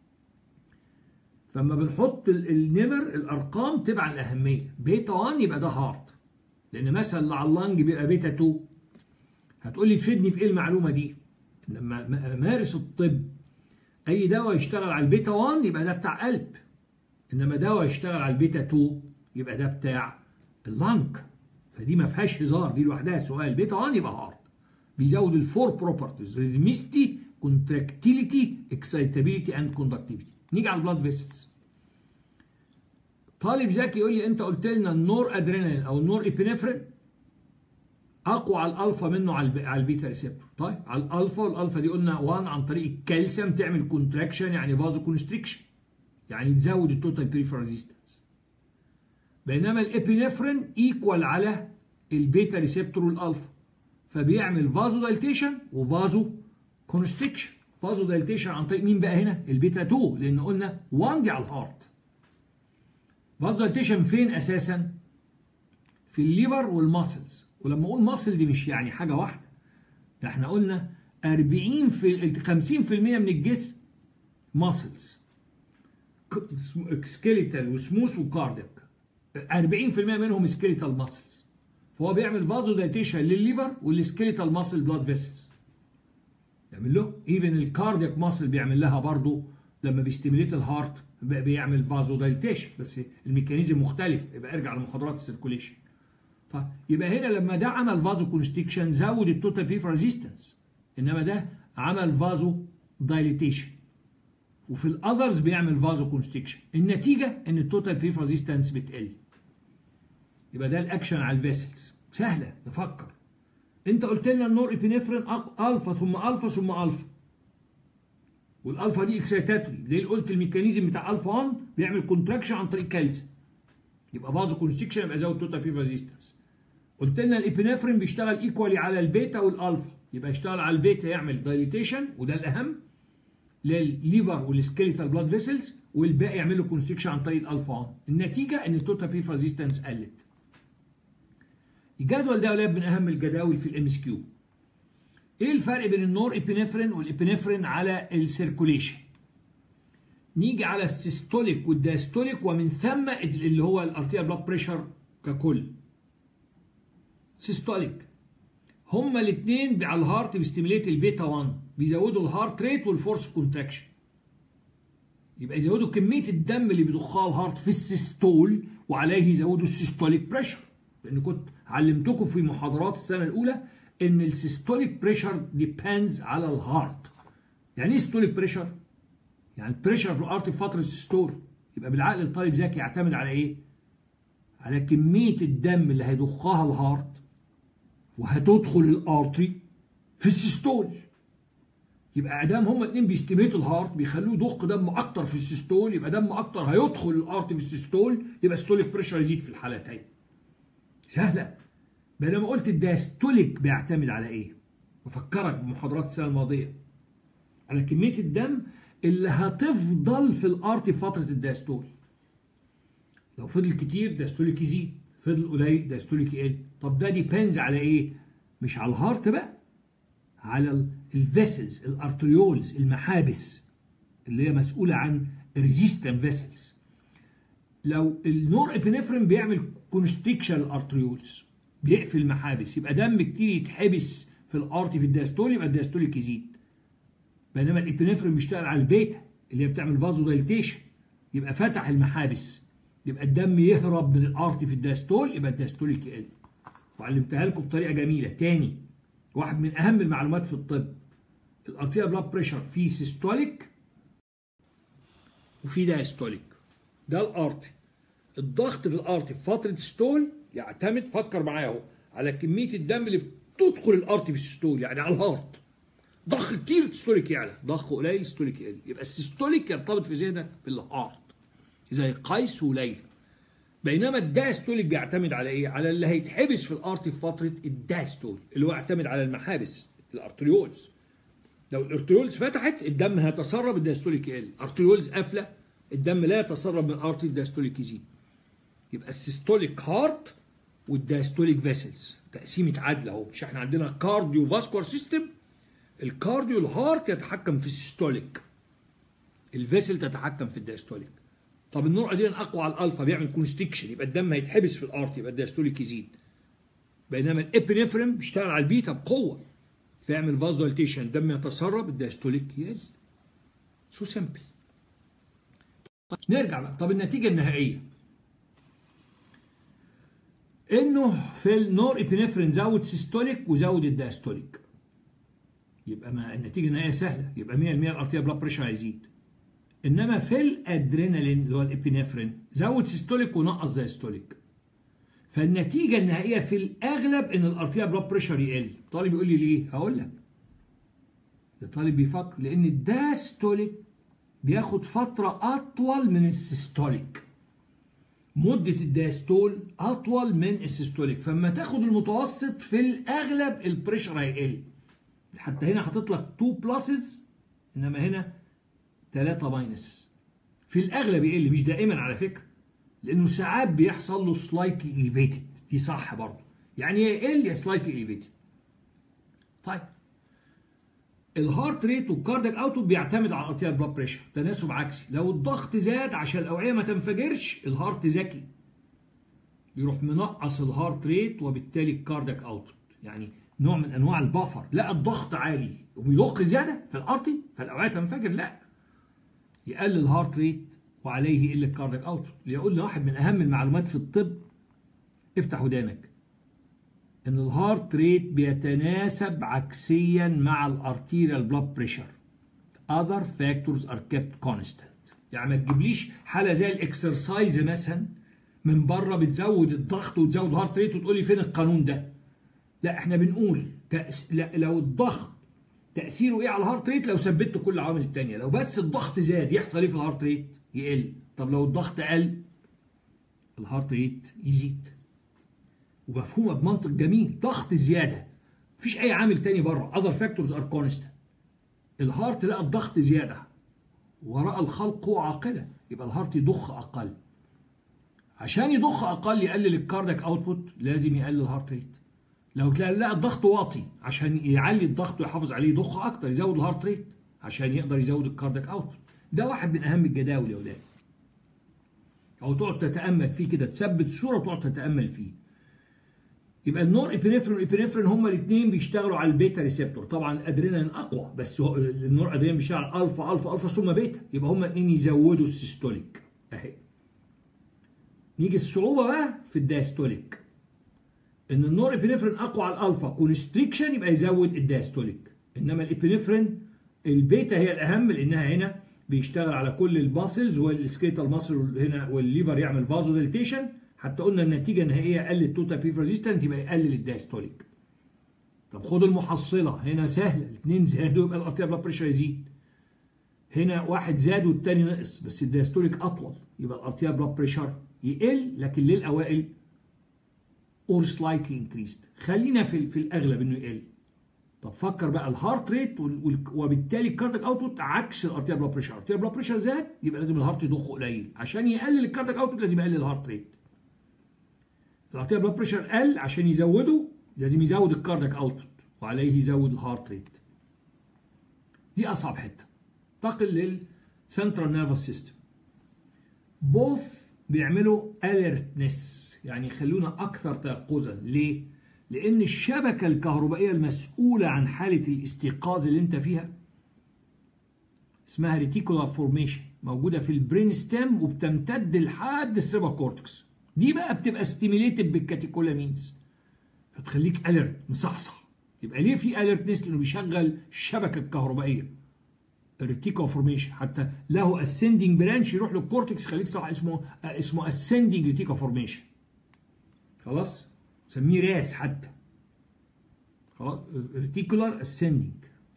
فلما بنحط النمر الارقام تبع الاهميه بيتا 1 يبقى ده هارت لان مثلا اللي على اللنج بيبقى بيتا 2 هتقول لي تفيدني في ايه المعلومه دي لما امارس الطب اي دواء يشتغل على البيتا 1 يبقى ده بتاع قلب انما دواء يشتغل على البيتا 2 يبقى ده بتاع اللنج فدي ما فيهاش هزار دي لوحدها سؤال بيتا 1 يبقى هارت بيزود الفور بروبرتيز ريدميستي كونتراكتيليتي اكسايتابيليتي اند كوندكتيفيتي نيجي على البلاد فيسلز طالب ذكي يقول لي انت قلت لنا النور ادرينالين او النور ابينفرين اقوى على الالفا منه على على البيتا ريسبتور طيب على الالفا والالفا دي قلنا 1 عن طريق الكالسيوم تعمل كونتراكشن يعني فازو كونستريكشن يعني تزود التوتال بريفر ريزيستنس بينما الابينفرين ايكوال على البيتا ريسبتور والالفا فبيعمل فازو دايلتيشن وفازو كونستريكشن فازو دايلتيشن عن طريق مين بقى هنا البيتا 2 لان قلنا 1 دي على الهارت فازو دايلتيشن فين اساسا في الليفر والماسلز ولما اقول ماسل دي مش يعني حاجه واحده ده احنا قلنا 40 في 50% من الجسم ماسلز سكيليتال وسموث وكاردياك 40% منهم سكيليتال ماسلز فهو بيعمل فازو دايتيشن للليفر والسكيليتال ماسل بلاد فيسلز يعمل له ايفن الكاردياك ماسل بيعمل لها برضه لما بيستيميليت الهارت بيعمل فازو دايلتيشن بس الميكانيزم مختلف يبقى ارجع لمحاضرات السيركوليشن طيب يبقى هنا لما ده عمل فازو كونستريكشن زود التوتال بيف ريزيستنس انما ده عمل فازو دايليتيشن وفي الاذرز بيعمل فازو كونستريكشن النتيجه ان التوتال بيف ريزيستنس بتقل يبقى ده الاكشن على الفيسلز سهله نفكر انت قلت لنا النور ابينفرين الفا ثم الفا ثم الفا والالفا دي اكسيتاتوري ليه قلت الميكانيزم بتاع الفا 1 بيعمل كونتراكشن عن طريق كالسيوم يبقى فازو كونستريكشن يبقى زود توتال بيف ريزيستنس قلت لنا الابينفرين بيشتغل ايكوالي على البيتا والالفا يبقى يشتغل على البيتا يعمل دايليتيشن وده الاهم للليفر والسكيليتال بلاد فيسلز والباقي يعمل له كونستريكشن عن طريق الالفا 1 النتيجه ان التوتال بيف ريزيستنس قلت الجدول ده ولاد من اهم الجداول في الام اس كيو ايه الفرق بين النور ابينفرين والابينفرين على السيركوليشن نيجي على السيستوليك والدايستوليك ومن ثم اللي هو الارتيال بلاد بريشر ككل سيستوليك هما الاثنين على الهارت بيستيميليت البيتا 1 بيزودوا الهارت ريت والفورس كونتراكشن يبقى يزودوا كميه الدم اللي بيضخها الهارت في السيستول وعليه يزودوا السيستوليك بريشر لان كنت علمتكم في محاضرات السنه الاولى ان السيستوليك بريشر ديبندز على الهارت يعني ايه سيستوليك بريشر يعني البريشر في الارت في فتره السيستول يبقى بالعقل الطالب ذكي يعتمد على ايه على كميه الدم اللي هيضخها الهارت وهتدخل الارتري في السيستول يبقى ادام هما الاثنين بيستيميتوا الهارت بيخلوه يضخ دم اكتر في السيستول يبقى دم اكتر هيدخل الارتري في السيستول يبقى السيستوليك بريشر يزيد في الحالتين سهله بينما قلت الدايستوليك بيعتمد على ايه بفكرك بمحاضرات السنه الماضيه على كميه الدم اللي هتفضل في الارتري فتره الدايستول لو فضل كتير دايستوليك يزيد فضل قليل دايستوليك يقل طب ده ديبينز على ايه مش على الهارت بقى على الفيسلز الارتريولز المحابس اللي هي مسؤوله عن ريزيستنت فيسلز لو النور ابنفرين بيعمل كونستريكشن الارتريولز بيقفل المحابس يبقى دم كتير يتحبس في الارتي في الداستول يبقى الداستوليك يزيد بينما الابنفرين بيشتغل على البيتا اللي هي بتعمل فازو دايليتيشن يبقى فتح المحابس يبقى الدم يهرب من الارتي في الداستول يبقى الداستوليك يقل وعلمتها لكم بطريقه جميله تاني واحد من اهم المعلومات في الطب الارتيا بلاد بريشر في سيستوليك وفي دايستوليك ده الارتي الضغط في الارتي في فتره ستول يعتمد فكر معايا اهو على كميه الدم اللي بتدخل الارتي في الستول يعني على الهارت ضخ كتير السيستوليك يعلى ضخ قليل السيستوليك يقل يبقى السيستوليك يرتبط في ذهنك بالهارت زي قيس وليلى بينما الداستوليك بيعتمد على ايه؟ على اللي هيتحبس في الارتي في فتره الداستول اللي هو يعتمد على المحابس الارتريولز لو الارتريولز فتحت الدم هيتسرب الداستوليك يقل الارتريولز قافله الدم لا يتسرب من الارتي الداستوليك يزيد يبقى السيستوليك هارت والداستوليك فيسلز تقسيمه عدل اهو مش احنا عندنا كارديو فاسكولار سيستم الكارديو الهارت يتحكم في السيستوليك الفيسل تتحكم في الداستوليك طب النور ادرينال اقوى على الالفا بيعمل كونستكشن يبقى الدم هيتحبس في الارت يبقى الداستوليك يزيد بينما الابنفرين بيشتغل على البيتا بقوه فيعمل فازوليتيشن الدم يتسرب الداستوليك يقل سو سمبل نرجع بقى طب النتيجه النهائيه انه في النور ابنفرين زود سيستوليك وزود الداستوليك يبقى ما النتيجه النهائيه سهله يبقى 100% الارتيا بلاد بريشر هيزيد انما في الادرينالين اللي هو الابينفرين زود سيستوليك ونقص دايستوليك فالنتيجه النهائيه في الاغلب ان الارتيا بلاد بريشر يقل طالب يقول لي ليه هقول لك الطالب بيفكر لان الداستوليك بياخد فتره اطول من السيستوليك مدة الداستول أطول من السيستوليك فلما تاخد المتوسط في الأغلب البريشر هيقل حتى هنا حاطط لك 2 بلسز إنما هنا 3 ماينسز في الأغلب يقل مش دائما على فكرة لأنه ساعات بيحصل له سلايتلي إليفيتد دي صح برضه يعني يا يقل يا سلايتلي إليفيتد طيب الهارت ريت والكاردياك اوتبوت بيعتمد على الارتيال بلاد بريشر تناسب عكسي لو الضغط زاد عشان الاوعيه ما تنفجرش الهارت ذكي يروح منقص الهارت ريت وبالتالي الكاردياك اوتبوت يعني نوع من انواع البفر لا الضغط عالي وبيضخ زياده في الارتي فالاوعيه تنفجر لا يقلل الهارت ريت وعليه يقل الكاردياك اوتبوت ليقول لي واحد من اهم المعلومات في الطب افتح ودانك ان الهارت ريت بيتناسب عكسيا مع الارتيريال بلاد بريشر other factors are kept constant يعني ما تجيبليش حاله زي الاكسرسايز مثلا من بره بتزود الضغط وتزود الهارت ريت وتقول لي فين القانون ده لا احنا بنقول تأس... لا لو الضغط تاثيره ايه على الهارت ريت لو ثبت كل العوامل الثانيه لو بس الضغط زاد يحصل ايه في الهارت ريت يقل طب لو الضغط قل الهارت ريت يزيد ومفهومه بمنطق جميل ضغط زياده مفيش اي عامل تاني بره other factors are constant الهارت لقى الضغط زياده وراء الخلق قوة عاقلة يبقى الهارت يضخ أقل عشان يضخ أقل يقلل الكاردياك أوتبوت لازم يقلل الهارت ريت لو لقى الضغط واطي عشان يعلي الضغط ويحافظ عليه يضخ أكتر يزود الهارت ريت عشان يقدر يزود الكاردياك أوتبوت ده واحد من أهم الجداول يا ولاد أو تقعد تتأمل فيه كده تثبت الصورة وتقعد تتأمل فيه يبقى النور ابنفرين والابنفرين هما الاثنين بيشتغلوا على البيتا ريسبتور طبعا الادرينالين اقوى بس هو النور ادرينالين بيشتغل على الفا الفا الفا ثم بيتا يبقى هما الاثنين يزودوا السيستوليك اهي نيجي الصعوبه بقى في الدايستوليك ان النور ابنفرين اقوى على الالفا كونستريكشن يبقى يزود الدايستوليك انما الابنفرين البيتا هي الاهم لانها هنا بيشتغل على كل الماسلز والسكيتال ماسل هنا والليفر يعمل فازو ديليتيشن حتى قلنا النتيجه النهائيه قل التوتال بيف ريزيستنت يبقى يقلل الدايستوليك طب خد المحصله هنا سهله الاثنين زادوا يبقى الارتيال بلاد بريشر يزيد هنا واحد زاد والتاني نقص بس الدايستوليك اطول يبقى الارتيال بلاد بريشر يقل لكن للاوائل اور سلايتلي انكريست خلينا في في الاغلب انه يقل طب فكر بقى الهارت ريت وبالتالي الكاردياك اوتبوت عكس الارتيال بلاد بريشر الارتيال بلاد بريشر زاد يبقى لازم الهارت يضخ قليل عشان يقلل الكاردياك اوتبوت لازم يقلل الهارت ريت الارتيال بلاد بريشر قل عشان يزوده لازم يزود الكاردياك اوتبوت وعليه يزود الهارت ريت دي اصعب حته انتقل للسنترال نيرفس سيستم بوث بيعملوا alertness يعني يخلونا اكثر تيقظا ليه لان الشبكه الكهربائيه المسؤوله عن حاله الاستيقاظ اللي انت فيها اسمها ريتيكولار فورميشن موجوده في البرين ستيم وبتمتد لحد السيربا كورتكس دي بقى بتبقى ستيميليتد بالكاتيكولامينز فتخليك اليرت مصحصح يبقى ليه في اليرتنس لانه بيشغل الشبكه الكهربائيه الريتيكو فورميشن حتى له اسندنج برانش يروح للكورتكس خليك صح اسمه اسمه اسندنج ريتيكو فورميشن خلاص سميه راس حتى خلاص ريتيكولار اسندنج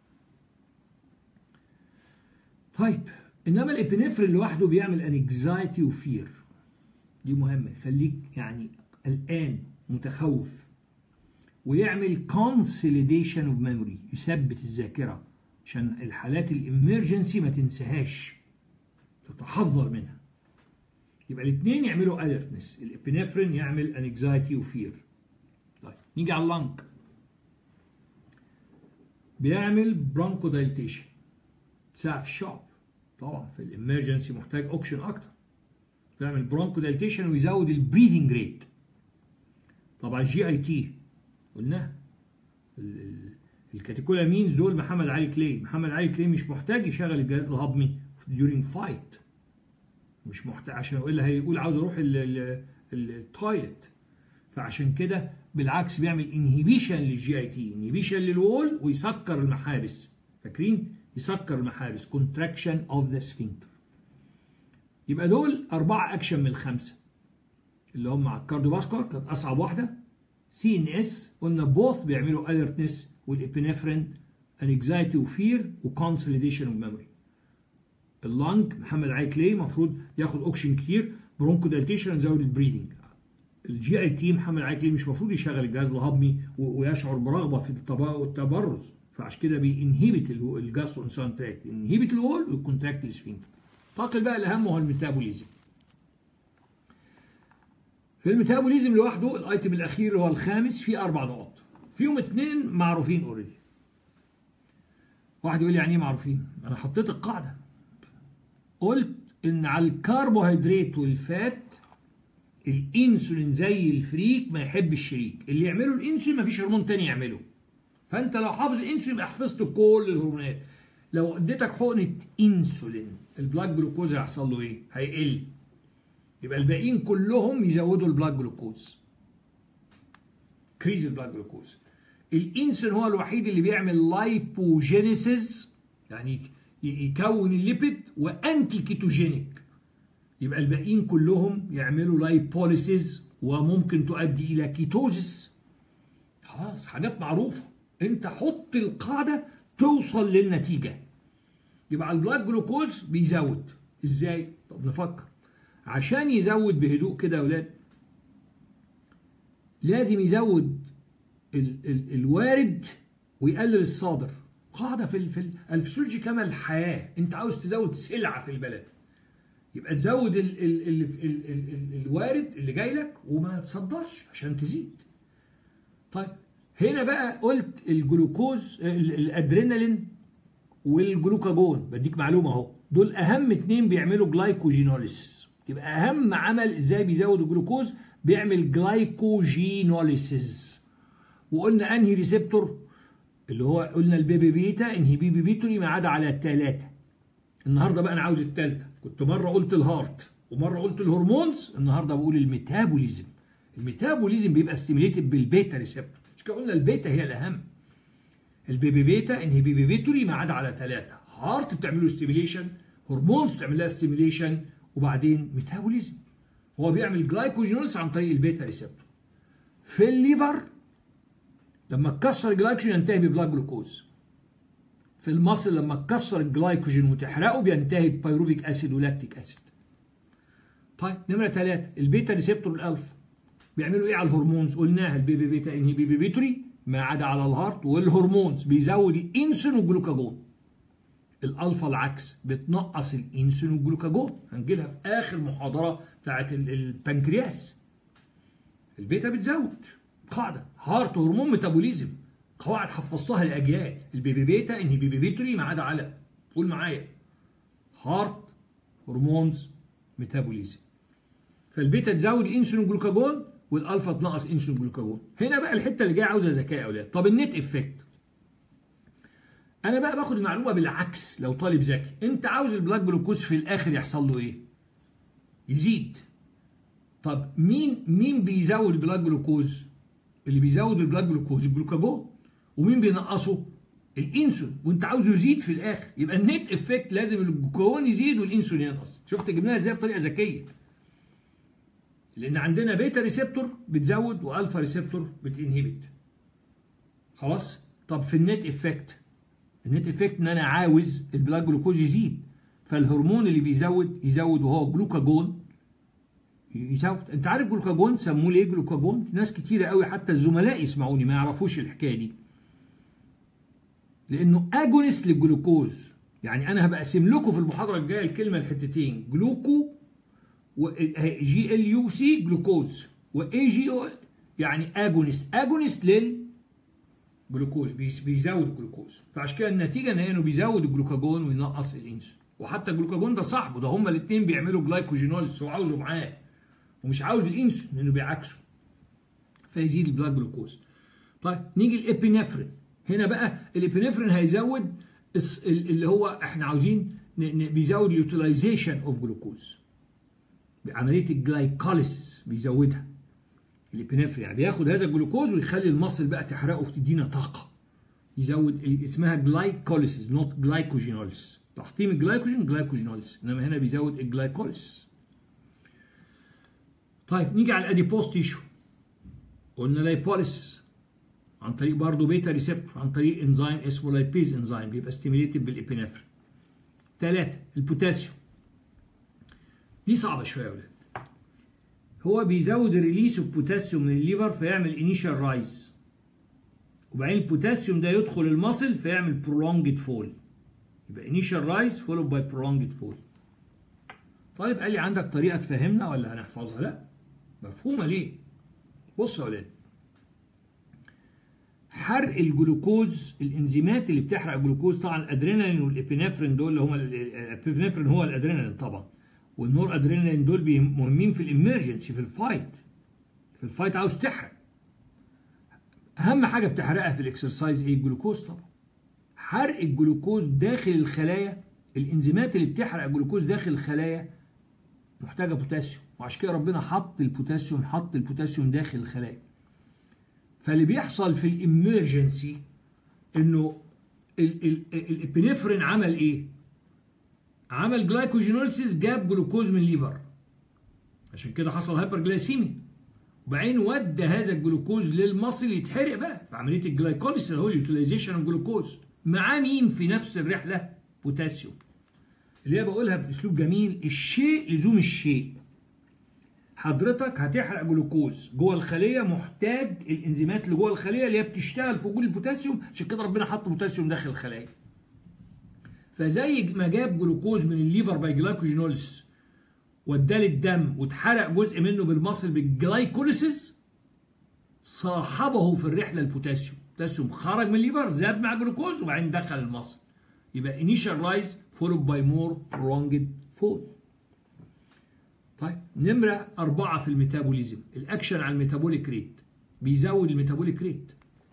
طيب انما الابنفرين لوحده بيعمل انكزايتي وفير دي مهمه يخليك يعني قلقان متخوف ويعمل كونسوليديشن اوف ميموري يثبت الذاكره عشان الحالات الامرجنسي ما تنساهاش تتحذر منها يبقى الاثنين يعملوا اليرتنس الابنفرين يعمل انكزايتي وفير طيب نيجي على اللنج بيعمل برونكو دايليتيشن تساعد في الشعب طبعا في الامرجنسي محتاج اوكشن اكتر بيعمل برونكو دايليتيشن ويزود البريدنج ريت طبعا جي اي تي قلناها الكاتيكولامينز دول محمد علي كلي محمد علي كلي مش محتاج يشغل الجهاز الهضمي during fight مش محتاج عشان والا هيقول عاوز اروح التويلت فعشان كده بالعكس بيعمل انهيبيشن للجي اي تي انهيبيشن للوول ويسكر المحابس فاكرين يسكر المحابس كونتراكشن اوف ذا سفنكتر يبقى دول أربعة أكشن من الخمسة اللي هم على الكارديوفاسكولار كانت أصعب واحدة سي ان اس قلنا بوث بيعملوا اليرتنس والابنفرين انكزايتي وفير وكونسوليديشن اوف ميموري اللنج محمد علي كلي المفروض ياخد اوكسجين كتير برونكو دايليتيشن نزود البريدنج الجي اي تي محمد علي كلي مش المفروض يشغل الجهاز الهضمي ويشعر برغبه في التبرز فعشان كده بينهبت الجاسترو انسان تراكت انهبت الوول والكونتراكت السفنكتر انتقل بقى الاهم وهو الميتابوليزم في الميتابوليزم لوحده الايتم الاخير اللي هو الخامس فيه اربع نقط فيهم اثنين معروفين اوريدي واحد يقول لي يعني ايه معروفين انا حطيت القاعده قلت ان على الكربوهيدرات والفات الانسولين زي الفريك ما يحب الشريك اللي يعمله الانسولين ما فيش هرمون تاني يعمله فانت لو حافظ الانسولين يبقى حفظت كل الهرمونات لو اديتك حقنه انسولين البلاك جلوكوز هيحصل له ايه هيقل يبقى الباقيين كلهم يزودوا البلاك جلوكوز كريز البلاك جلوكوز الانسولين هو الوحيد اللي بيعمل لايبوجينيسيس يعني يكون الليبيد وانتي كيتوجينيك يبقى الباقيين كلهم يعملوا لايبوليسيز وممكن تؤدي الى كيتوزيس خلاص حاجات معروفه انت حط القاعده توصل للنتيجه يبقى البلاك جلوكوز بيزود ازاي طب نفكر عشان يزود بهدوء كده يا ولاد لازم يزود ال ال الوارد ويقلل الصادر قاعدة في في الفسيولوجي كما الحياة انت عاوز تزود سلعة في البلد يبقى تزود ال ال ال ال ال ال الوارد اللي جاي لك وما تصدرش عشان تزيد طيب هنا بقى قلت الجلوكوز الادرينالين والجلوكاجون بديك معلومه اهو دول اهم اتنين بيعملوا جلايكوجينوليس يبقى اهم عمل ازاي بيزود الجلوكوز بيعمل جلايكوجينوليسيس وقلنا انهي ريسبتور اللي هو قلنا البيبي بيتا انهي بيبي بيتوري ما عدا على الثلاثه النهارده بقى انا عاوز الثالثه كنت مره قلت الهارت ومره قلت الهرمونز النهارده بقول الميتابوليزم الميتابوليزم بيبقى ستيميليتد بالبيتا ريسبتور مش كده قلنا البيتا هي الاهم البيبي بيتا انهي بيبي بيتوري ما عدا على ثلاثه هارت بتعمل له ستيميليشن هرمونز بتعمل لها ستيميليشن وبعدين ميتابوليزم هو بيعمل جلايكوجينولز عن طريق البيتا ريسبتور في الليفر لما تكسر الجلايكوجين ينتهي ببلاك جلوكوز في المصل لما تكسر الجلايكوجين وتحرقه بينتهي ببيروفيك اسيد ولاكتيك اسيد طيب نمره ثلاثة البيتا ريسبتور الالفا بيعملوا ايه على الهرمونز قلناها البيبي بيتا انهي بيبي بيتوري ما عدا على الهارت والهرمونز بيزود الانسولين والجلوكاجون الالفا العكس بتنقص الانسولين والجلوكاجون هنجيلها في اخر محاضره بتاعت البنكرياس البيتا بتزود قاعده هارت هرمون ميتابوليزم قواعد حفظتها لاجيال البيبي بيتا انهبيبيتوري ما عدا على قول معايا هارت هرمونز ميتابوليزم فالبيتا تزود الانسولين جلوكاجون والالفا تنقص انسولين جلوكاجون هنا بقى الحته اللي جايه عاوزه ذكاء يا اولاد طب النت افكت انا بقى باخد المعلومه بالعكس لو طالب ذكي انت عاوز البلاك جلوكوز في الاخر يحصل له ايه يزيد طب مين مين بيزود البلاك جلوكوز اللي بيزود البلاك جلوكوز الجلوكاجون ومين بينقصه الانسولين وانت عاوزه يزيد في الاخر يبقى النت افكت لازم الجلوكاجون يزيد والانسولين ينقص شفت جبناها ازاي بطريقه ذكيه لان عندنا بيتا ريسبتور بتزود والفا ريسبتور بتنهبت خلاص طب في النت افكت النت افكت ان انا عاوز البلاك جلوكوز يزيد فالهرمون اللي بيزود يزود وهو جلوكاجون يزود انت عارف جلوكاجون سموه ليه جلوكاجون ناس كتيره قوي حتى الزملاء يسمعوني ما يعرفوش الحكايه دي لانه اجونست للجلوكوز يعني انا هبقى اقسم لكم في المحاضره الجايه الكلمه الحتتين جلوكو جي ال يو سي جلوكوز واي جي او يعني اجونست اجونست للجلوكوز بيزود الجلوكوز فعشان كده النتيجه ان انه بيزود الجلوكاجون وينقص الانسولين وحتى الجلوكاجون ده صاحبه ده هما الاثنين بيعملوا جلايكوجينوليس هو عاوزه معاه ومش عاوز الانسولين لانه بيعكسه فيزيد البلاد جلوكوز طيب نيجي الابينفرين هنا بقى الابينفرين هيزود اللي هو احنا عاوزين بيزود اليوتيلايزيشن اوف جلوكوز بعمليه الجلايكوليسيس بيزودها الابينفرين يعني بياخد هذا الجلوكوز ويخلي المصل بقى تحرقه وتدينا طاقه يزود اسمها جلايكوليسيس نوت جلايكوجينوليس تحطيم الجلايكوجين جلايكوجينوليس انما هنا بيزود الجلايكوليسيس طيب نيجي على الاديبوز تيشو قلنا لايبوليس عن طريق برضه بيتا ريسبتور عن طريق انزيم اسمه لايبيز انزيم بيبقى ستيميليتد بالابينفرين ثلاثة البوتاسيوم دي صعبة شوية يا ولاد هو بيزود الريليس اوف بوتاسيوم من الليفر فيعمل انيشال رايز وبعدين البوتاسيوم ده يدخل المصل فيعمل برولونجد فول يبقى انيشال رايز فولود باي برولونجد فول طيب قال لي عندك طريقة تفهمنا ولا هنحفظها؟ لا مفهومة ليه؟ بص يا ولاد حرق الجلوكوز الانزيمات اللي بتحرق الجلوكوز طبعا الادرينالين والابينفرين دول اللي هم الابينفرين هو الادرينالين طبعا والنور ادرينالين دول مهمين في الامرجنسي في الفايت في الفايت عاوز تحرق اهم حاجه بتحرقها في الاكسرسايز ايه الجلوكوز طبعا حرق الجلوكوز داخل الخلايا الانزيمات اللي بتحرق الجلوكوز داخل الخلايا محتاجه بوتاسيوم وعشان كده ربنا حط البوتاسيوم حط البوتاسيوم داخل الخلايا فاللي بيحصل في الامرجنسي انه الابنفرين عمل ايه عمل جلايكوجينوليسيس جاب جلوكوز من الليفر عشان كده حصل هايبرجلايسيمي وبعدين ودى هذا الجلوكوز للمصل يتحرق بقى في عمليه الجلايكوليسيس اللي هو اليوتيلايزيشن اوف جلوكوز مع مين في نفس الرحله بوتاسيوم اللي هي بقولها باسلوب جميل الشيء لزوم الشيء حضرتك هتحرق جلوكوز جوه الخليه محتاج الانزيمات اللي جوه الخليه اللي هي بتشتغل في وجود البوتاسيوم عشان كده ربنا حط بوتاسيوم داخل الخلايا فزي ما جاب جلوكوز من الليفر باي جلايكوجينوليس واداه للدم واتحرق جزء منه بالمصل بالجلايكوليسيس صاحبه في الرحله البوتاسيوم البوتاسيوم خرج من الليفر زاد مع جلوكوز وبعدين دخل المصل يبقى initial rise followed by more prolonged fall طيب نمرة أربعة في الميتابوليزم الأكشن على الميتابوليك ريت بيزود الميتابوليك ريت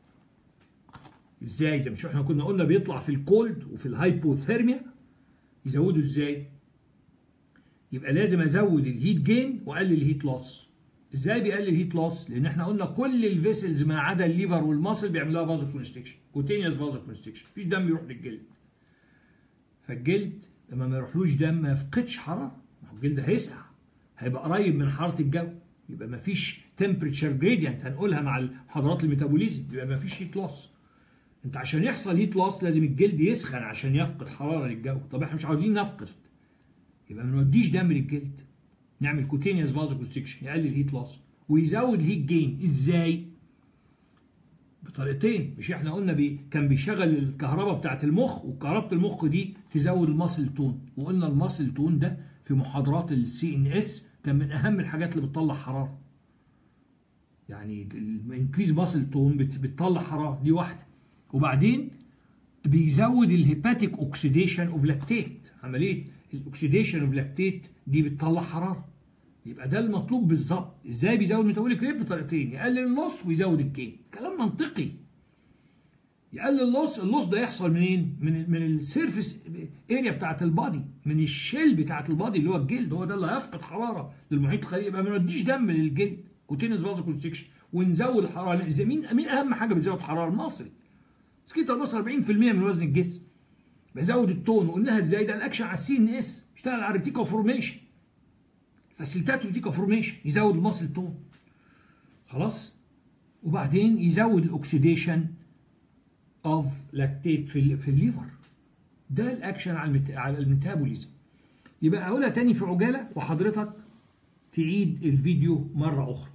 ازاي زي مش احنا كنا قلنا بيطلع في الكولد وفي الهايبوثيرميا يزوده ازاي يبقى لازم ازود الهيت جين واقلل الهيت لوس ازاي بيقلل الهيت لوس لان احنا قلنا كل الفيسلز ما عدا الليفر والمصل بيعملوها فازو كونستكشن كوتينيوس فازو كونستكشن مفيش دم يروح للجلد فالجلد لما ما يروحلوش دم ما يفقدش حراره ما هو الجلد هيسقع هيبقى قريب من حراره الجو يبقى ما فيش تمبريتشر جريدينت هنقولها مع محاضرات الميتابوليزم يبقى ما فيش هيت لوس انت عشان يحصل هيت لوس لازم الجلد يسخن عشان يفقد حراره للجو طب احنا مش عاوزين نفقد يبقى ما نوديش دم للجلد نعمل كوتينيوس فازو كونستكشن يقلل هيت لوس ويزود هيت جين ازاي بطريقتين مش احنا قلنا بي كان بيشغل الكهرباء بتاعت المخ وكهرباء المخ دي تزود الماسل تون وقلنا الماسل تون ده في محاضرات السي ان اس كان من اهم الحاجات اللي بتطلع حراره يعني الانكريز ماسل تون بتطلع حراره دي واحده وبعدين بيزود الهيباتيك اوكسيديشن اوف لاكتيت عمليه الاكسيديشن اوف لاكتيت دي بتطلع حراره يبقى ده المطلوب بالظبط ازاي بيزود ميتابوليك ريت بطريقتين يقلل اللص ويزود الجين كلام منطقي يقلل اللص اللص ده يحصل منين من من السيرفيس اريا بتاعت البادي من الشيل بتاعت البادي اللي هو الجلد هو ده اللي هيفقد حراره للمحيط الخارجي يبقى ما نوديش دم للجلد كوتينس فازو كونستكشن ونزود الحراره لأن مين مين اهم حاجه بتزود الحراره المصري سكيتر مصر 40% من وزن الجسم بزود التون وقلناها ازاي ده الاكشن على السي ان اس اشتغل على الريتيكا فورميشن فاسيلتات ريتيكا فورميشن يزود المصل تون خلاص وبعدين يزود الاكسيديشن اوف لاكتيت في في الليفر ده الاكشن على المت... على الميتابوليزم يبقى اقولها تاني في عجاله وحضرتك تعيد الفيديو مره اخرى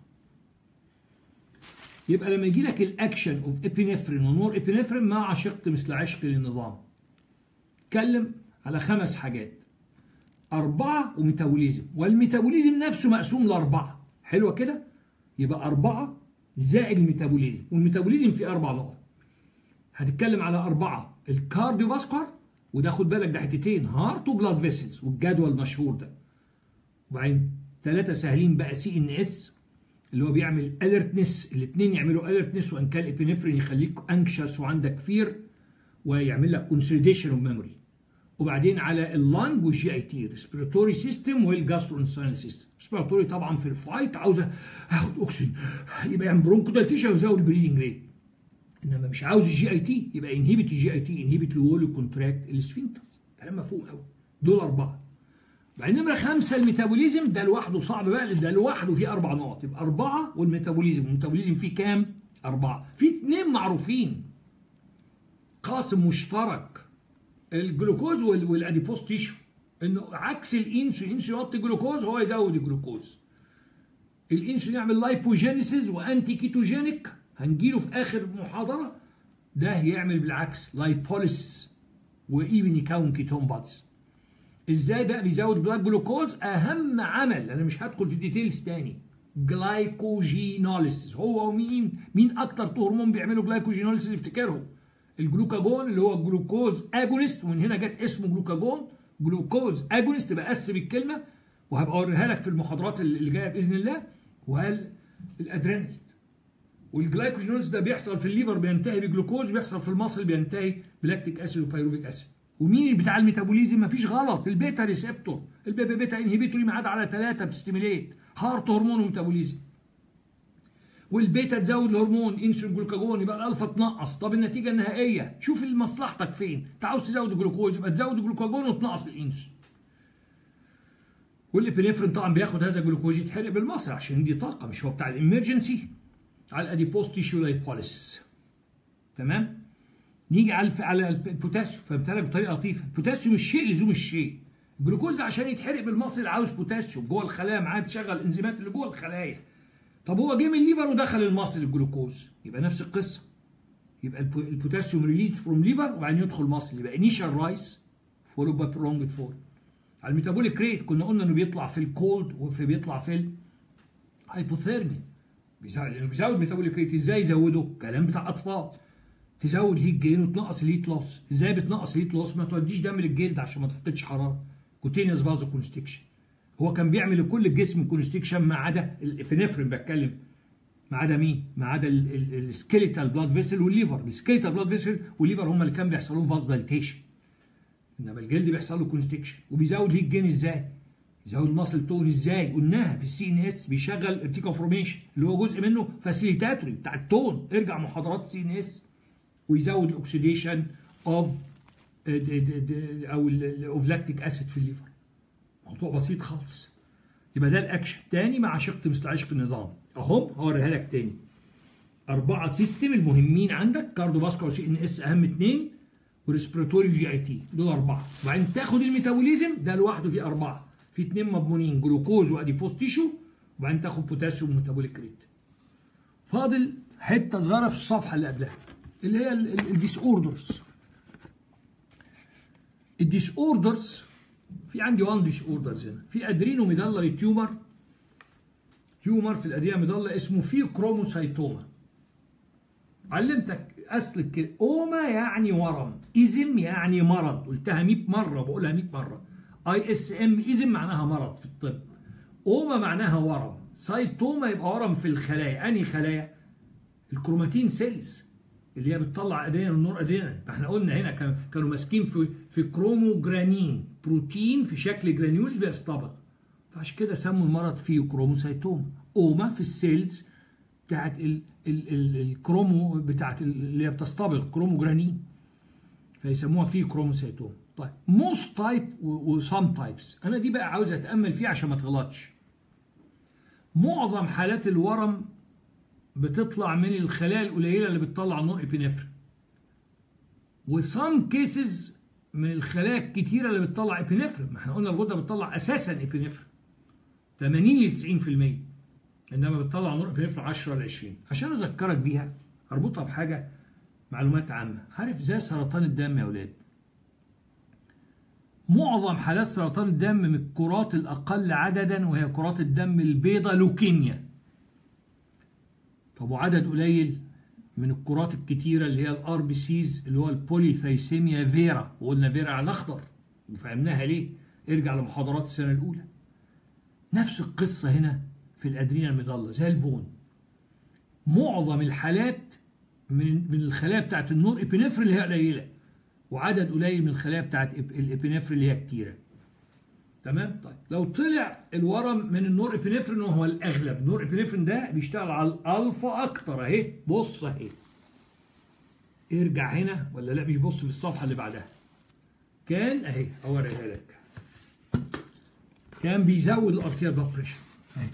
يبقى لما يجي لك الاكشن اوف ابينفرين ونور ابينفرين مع شق مثل عشق للنظام اتكلم على خمس حاجات أربعة وميتابوليزم والميتابوليزم نفسه مقسوم لأربعة حلوة كده يبقى أربعة زائد الميتابوليزم والميتابوليزم فيه أربع نقط هتتكلم على أربعة الكارديو فاسكولار وده خد بالك ده حتتين هارت وبلاد فيسلز والجدول المشهور ده وبعدين ثلاثة سهلين بقى سي ان اس اللي هو بيعمل اليرتنس الاثنين يعملوا اليرتنس وان كان الابنفرين يخليك انكشس وعندك فير ويعمل لك كونسوليديشن اوف ميموري وبعدين على اللانج والجي اي تي ريسبيراتوري سيستم والجاسترونساينال سيستم ريسبيراتوري طبعا في الفايت عاوز اخد اكسجين يبقى يعمل برونكودالتيشن ويزود البريدنج ريت انما مش عاوز الجي اي تي يبقى انهبت الجي اي تي انهبت الوول كونتراكت السفنكترز كلام مفهوم قوي دول اربعه بعدين نمره خمسه الميتابوليزم ده لوحده صعب بقى ده لوحده فيه اربع نقط يبقى اربعه والميتابوليزم الميتابوليزم فيه كام؟ اربعه في اثنين معروفين قاسم مشترك الجلوكوز والاديبوز تيشو انه عكس الانسولين الانسولين يحط جلوكوز هو يزود الجلوكوز الانسولين يعمل لايبوجينيسيس وانتي كيتوجينيك هنجيله في اخر محاضره ده يعمل بالعكس لايبوليسيس وايفن يكون كيتون بادز ازاي بقى بيزود بلاد جلوكوز اهم عمل انا مش هدخل في ديتيلز تاني جلايكوجينوليسيس هو ومين مين اكتر هرمون بيعملوا جلايكوجينوليسيس افتكرهم الجلوكاجون اللي هو الجلوكوز اجونست ومن هنا جت اسمه جلوكاجون جلوكوز اجونست بقسم الكلمه وهبقى اوريها لك في المحاضرات اللي جايه باذن الله وقال الادرينال والجلايكوجينوليس ده بيحصل في الليفر بينتهي بجلوكوز بيحصل في المصل بينتهي بلاكتيك اسيد وبيروفيك اسيد ومين بتاع الميتابوليزم مفيش غلط البيتا ريسبتور البيتا بيتا انهبيتوري معاد على ثلاثه بتستيميليت هارت هرمون وميتابوليزم والبيتا تزود الهرمون انسولين جلوكاجون يبقى الالفا تنقص طب النتيجه النهائيه شوف مصلحتك فين انت عاوز تزود الجلوكوز يبقى تزود الجلوكاجون وتنقص الانسولين والابنفرين طبعا بياخد هذا الجلوكوز يتحرق بالمصر عشان دي طاقه مش هو بتاع الامرجنسي على الاديبوز تيشو لايبوليس تمام نيجي على على البوتاسيوم فهمتها لك بطريقه لطيفه البوتاسيوم الشيء لزوم الشيء الجلوكوز عشان يتحرق بالمصل عاوز بوتاسيوم جوه الخلايا معاه تشغل الانزيمات اللي جوه الخلايا طب هو جه من الليفر ودخل المصل الجلوكوز يبقى نفس القصه يبقى البوتاسيوم ريليزد فروم ليفر وبعدين يدخل مصل يبقى انيشال رايس فولو باي برونجد فول على الميتابوليك ريت كنا قلنا انه بيطلع في الكولد وفي بيطلع في الهايبوثيرمي لانه بيزود ميتابوليك ريت ازاي يزوده؟ كلام بتاع اطفال تزود هيت جين وتنقص الهيت لوس ازاي بتنقص الهيت لوس ما توديش دم للجلد عشان ما تفقدش حراره كوتينيوس فازو كونستكشن هو كان بيعمل لكل الجسم كونستكشن ما عدا الابنفرين بتكلم ما عدا مين؟ ما عدا السكيليتال بلاد فيسل والليفر، السكيليتال بلاد فيسل والليفر هم اللي كان بيحصل لهم فاز دايليتيشن. انما الجلد بيحصل له كونستكشن وبيزود هيت جين ازاي؟ يزود الماسل تون ازاي؟ قلناها في السي ان اس بيشغل ارتيكا فورميشن اللي هو جزء منه فاسيليتاتوري بتاع التون ارجع محاضرات السي ان اس ويزود الاكسيديشن اوف او اوف لاكتيك اسيد في الليفر. موضوع بسيط خالص يبقى ده الاكشن تاني مع شق مثل عشق النظام اهم هوريها لك تاني أربعة سيستم المهمين عندك كاردو فاسكولار سي ان اس أهم اثنين وريسبيراتوري جي اي تي دول أربعة وبعدين تاخد الميتابوليزم ده لوحده فيه أربعة في اثنين مضمونين جلوكوز وأديبوز تيشو وبعدين تاخد بوتاسيوم وميتابوليك ريت فاضل حتة صغيرة في الصفحة اللي قبلها اللي هي الديس اوردرز الديس اوردرز في عندي وان ديس اوردرز هنا في ادرينو ميدالري تيومر تيومر في الادرينو ميدالا اسمه فيه كروموسايتوما علمتك اصل كده اوما يعني ورم ايزم يعني مرض قلتها 100 مره بقولها 100 مره اي اس ام ايزم معناها مرض في الطب اوما معناها ورم سايتوما يبقى ورم في الخلايا انهي خلايا الكروماتين سيلز اللي هي بتطلع ادرينال والنور ادرينال احنا قلنا هنا كانوا ماسكين في في كروموجرانين بروتين في شكل جرانيولز بيستبق فعشان كده سموا المرض فيه كروموسايتوما اوما في السيلز بتاعت ال ال ال الكرومو بتاعت اللي هي بتستبق كروموجرانين فيسموها فيه كروموسايتوما طيب موست تايب وسام تايبس انا دي بقى عاوز اتامل فيها عشان ما تغلطش معظم حالات الورم بتطلع من الخلايا القليله اللي بتطلع نور ابينفرين وسام كيسز من الخلايا الكتيره اللي بتطلع ابينفرين ما احنا قلنا الغده بتطلع اساسا ابينفرين 80 ل 90% انما بتطلع نور ابينفرين 10 ل 20 عشان اذكرك بيها اربطها بحاجه معلومات عامه عارف زي سرطان الدم يا اولاد معظم حالات سرطان الدم من الكرات الاقل عددا وهي كرات الدم البيضاء لوكيميا طب وعدد قليل من الكرات الكتيرة اللي هي الار بي سيز اللي هو البوليثايسيميا فيرا وقلنا فيرا على الاخضر وفهمناها ليه ارجع لمحاضرات السنة الأولى نفس القصة هنا في الأدرينا المضلة زي البون معظم الحالات من من الخلايا بتاعت النور ابينفرين اللي هي قليلة وعدد قليل من الخلايا بتاعت الابينفرين اللي هي كتيرة تمام طيب لو طلع الورم من النور ابينفرين وهو الاغلب النور ابينفرين ده بيشتغل على الالفا اكتر اهي بص اهي ارجع هنا ولا لا مش بص في الصفحه اللي بعدها كان اهي اوريها لك كان بيزود الارتيال بلاد بريشر اهي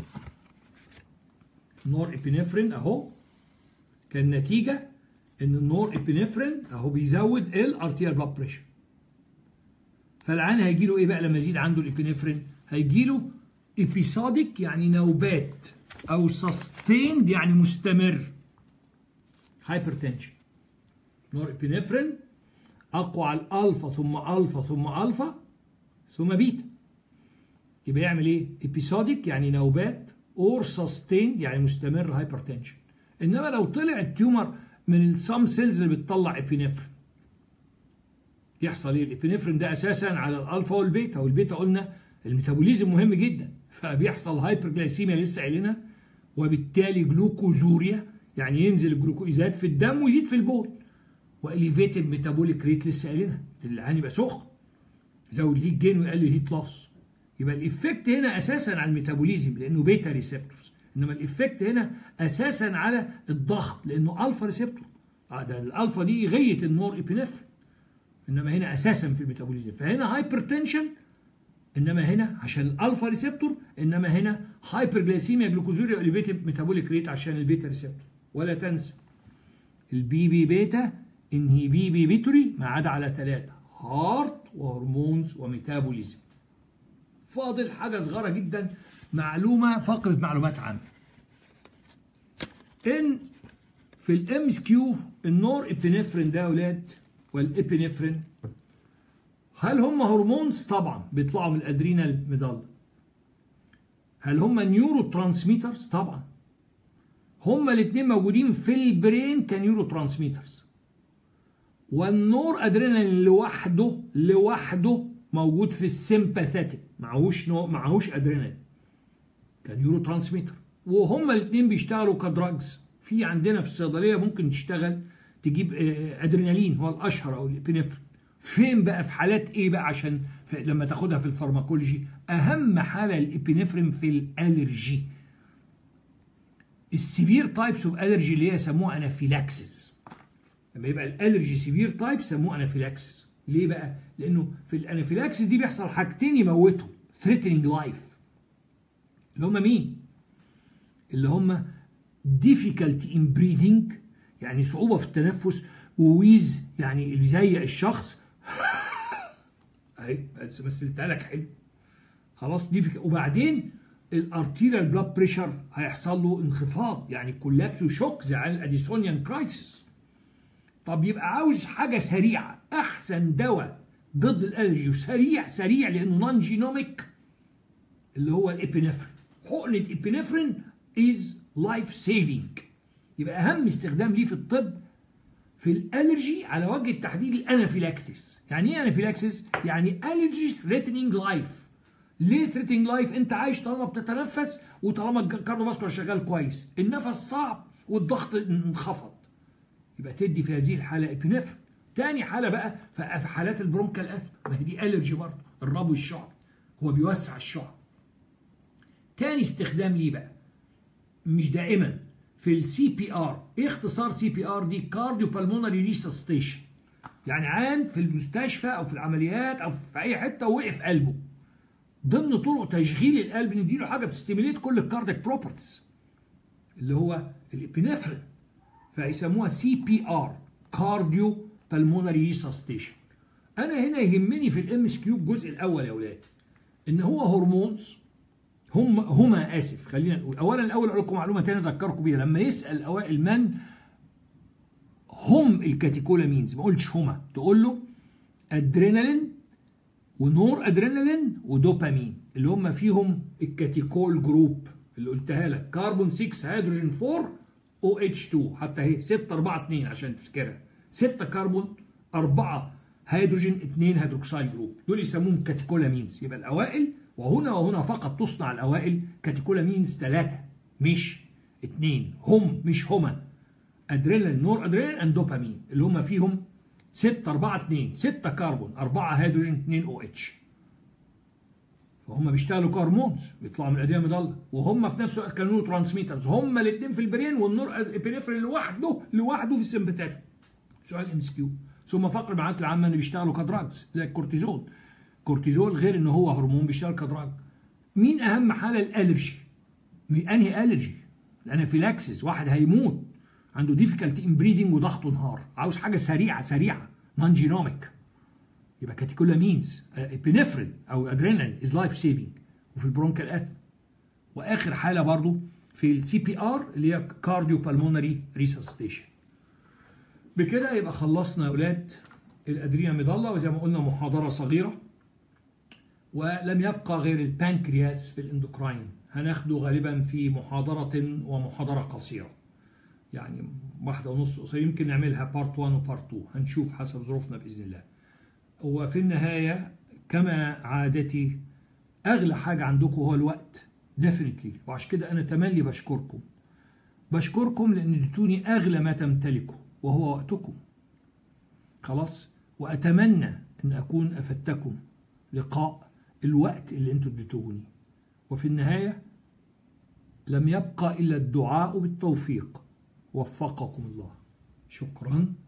نور ابينفرين اهو كان نتيجه ان النور ابينفرين اهو بيزود الارتيال بلاد بريشر فالعيان هيجي له ايه بقى لما يزيد عنده الابينفرين هيجي له ايبيسوديك يعني نوبات او سستيند يعني مستمر هايبرتنشن نور ابينفرين اقوى على الالفا ثم الفا ثم الفا ثم بيتا يبقى يعمل ايه ايبيسوديك يعني نوبات اور سستيند يعني مستمر هايبرتنشن انما لو طلع التيومر من السام سيلز اللي بتطلع ابينفرين يحصل ايه الابنفرين ده اساسا على الالفا والبيتا والبيتا قلنا الميتابوليزم مهم جدا فبيحصل هايبرجلايسيميا لسه قايلينها وبالتالي جلوكوزوريا يعني ينزل الجلوكوزات في الدم ويزيد في البول واليفيتد ميتابوليك ريت لسه قايلينها العين يبقى سخن يزود الهيت جين ويقلل الهيت لوس يبقى الايفكت هنا اساسا على الميتابوليزم لانه بيتا ريسبتورز انما الايفكت هنا اساسا على الضغط لانه الفا ريسبتور ده الالفا دي غيه النور ابينفرين انما هنا اساسا في الميتابوليزم فهنا هايبرتنشن انما هنا عشان الالفا ريسبتور انما هنا هايبرجلايسيميا جلوكوزوريا اليفيتد ميتابوليك ريت عشان البيتا ريسبتور ولا تنسى البي بي بيتا انهيبيبيتوري ما عدا على ثلاثه هارت وهرمونز وميتابوليزم فاضل حاجه صغيره جدا معلومه فقره معلومات عامه ان في الام اس كيو النور ابنفرين ده يا اولاد والابنفرين هل هم هرمونز طبعا بيطلعوا من الادرينال ميدال هل هم نيورو ترانسميترز طبعا هما الاثنين موجودين في البرين كنيورو ترانسميترز والنور ادرينالين لوحده لوحده موجود في السيمباثيتك معهوش نو معهوش ادرينالين كنيورو ترانسميتر وهما الاثنين بيشتغلوا كدراجز في عندنا في الصيدليه ممكن تشتغل تجيب ادرينالين هو الاشهر او الابنفرين فين بقى في حالات ايه بقى عشان لما تاخدها في الفارماكولوجي اهم حاله الابنفرين في الالرجي السيفير تايبس اوف الرجي اللي هي يسموها انافيلاكسس لما يبقى الالرجي سيفير تايب سموه انافيلاكسس ليه بقى لانه في الانافيلاكسس دي بيحصل حاجتين يموتوا threatening لايف اللي هم مين اللي هم difficulty in breathing يعني صعوبة في التنفس وويز يعني اللي بيزيق الشخص اهي بس مثلتها لك حلو خلاص دي فك... وبعدين الارتيريال بلاد بريشر هيحصل له انخفاض يعني كولابس وشوك زي الاديسونيان كرايسيس طب يبقى عاوز حاجه سريعه احسن دواء ضد الالرجي وسريع سريع لانه نون جينوميك اللي هو الابنفرين حقنه ابنفرين از لايف سيفنج يبقى اهم استخدام ليه في الطب في الالرجي على وجه التحديد الانافيلاكسيس يعني ايه انافيلاكسيس يعني الرجي ثريتنينج لايف ليه ثريتنينج لايف انت عايش طالما بتتنفس وطالما الكارديوفاسكولار شغال كويس النفس صعب والضغط انخفض يبقى تدي في هذه الحاله ابنفرين تاني حاله بقى في حالات البرونكال اثم ما هي دي الرجي برضه الربو الشعب هو بيوسع الشعب تاني استخدام ليه بقى مش دائما في السي بي ار ايه اختصار سي بي ار دي كارديو بالمونري ريسستيشن يعني عان في المستشفى او في العمليات او في اي حته وقف قلبه ضمن طرق تشغيل القلب نديله حاجه بتستيميليت كل الكارديك بروبرتيز اللي هو الابنفرين فيسموها سي بي ار كارديو بالمونري ريسستيشن انا هنا يهمني في الام اس كيو الجزء الاول يا اولاد ان هو هرمونز هم هما اسف خلينا نقول اولا الاول اقول لكم معلومه ثانيه اذكركم بيها لما يسال اوائل من هم الكاتيكولامينز ما قلتش هما تقول له ادرينالين ونور ادرينالين ودوبامين اللي هم فيهم الكاتيكول جروب اللي قلتها لك كربون 6 هيدروجين 4 او اتش 2 حتى اهي 6 4 2 عشان تفتكرها 6 كربون 4 هيدروجين 2 هيدروكسيل جروب دول يسموهم كاتيكولامينز يبقى الاوائل وهنا وهنا فقط تصنع الاوائل كاتيكولامينز ثلاثه مش اثنين هم مش هما ادرينالين نور ادرينالين اند دوبامين اللي هم فيهم 6 4 2 6 كربون 4 هيدروجين 2 او اتش فهم بيشتغلوا كهرمونز بيطلعوا من الادويه المضله وهم في نفس الوقت كانوا ترانسميترز هم الاثنين في البرين والنور ابينفرين لوحده لوحده في السمباتيك سؤال ام اس كيو ثم فقر المعلومات العامه ان بيشتغلوا كدراجز زي الكورتيزون كورتيزول غير ان هو هرمون بيشتغل كدراج مين اهم حاله الالرجي انهي الرجي الانافيلاكسس واحد هيموت عنده ديفيكالتي ان بريدنج وضغطه انهار عاوز حاجه سريعه سريعه نون جينوميك يبقى كاتيكولامينز ابنفرين او ادرينالين از لايف سيفنج وفي البرونكال اثم واخر حاله برضو في السي بي ار اللي هي كارديو بالمونري ريسستيشن بكده يبقى خلصنا يا اولاد الادريا مضله وزي ما قلنا محاضره صغيره ولم يبقى غير البانكرياس في الاندوكراين هناخده غالبا في محاضرة ومحاضرة قصيرة يعني واحدة ونص قصيرة يمكن نعملها بارت 1 وبارت 2 هنشوف حسب ظروفنا بإذن الله وفي النهاية كما عادتي أغلى حاجة عندكم هو الوقت ديفنتلي وعشان كده أنا تملي بشكركم بشكركم لأن اديتوني أغلى ما تمتلكوا وهو وقتكم خلاص وأتمنى أن أكون أفدتكم لقاء الوقت اللي انتوا اديتوني وفي النهاية لم يبقى إلا الدعاء بالتوفيق وفقكم الله شكرا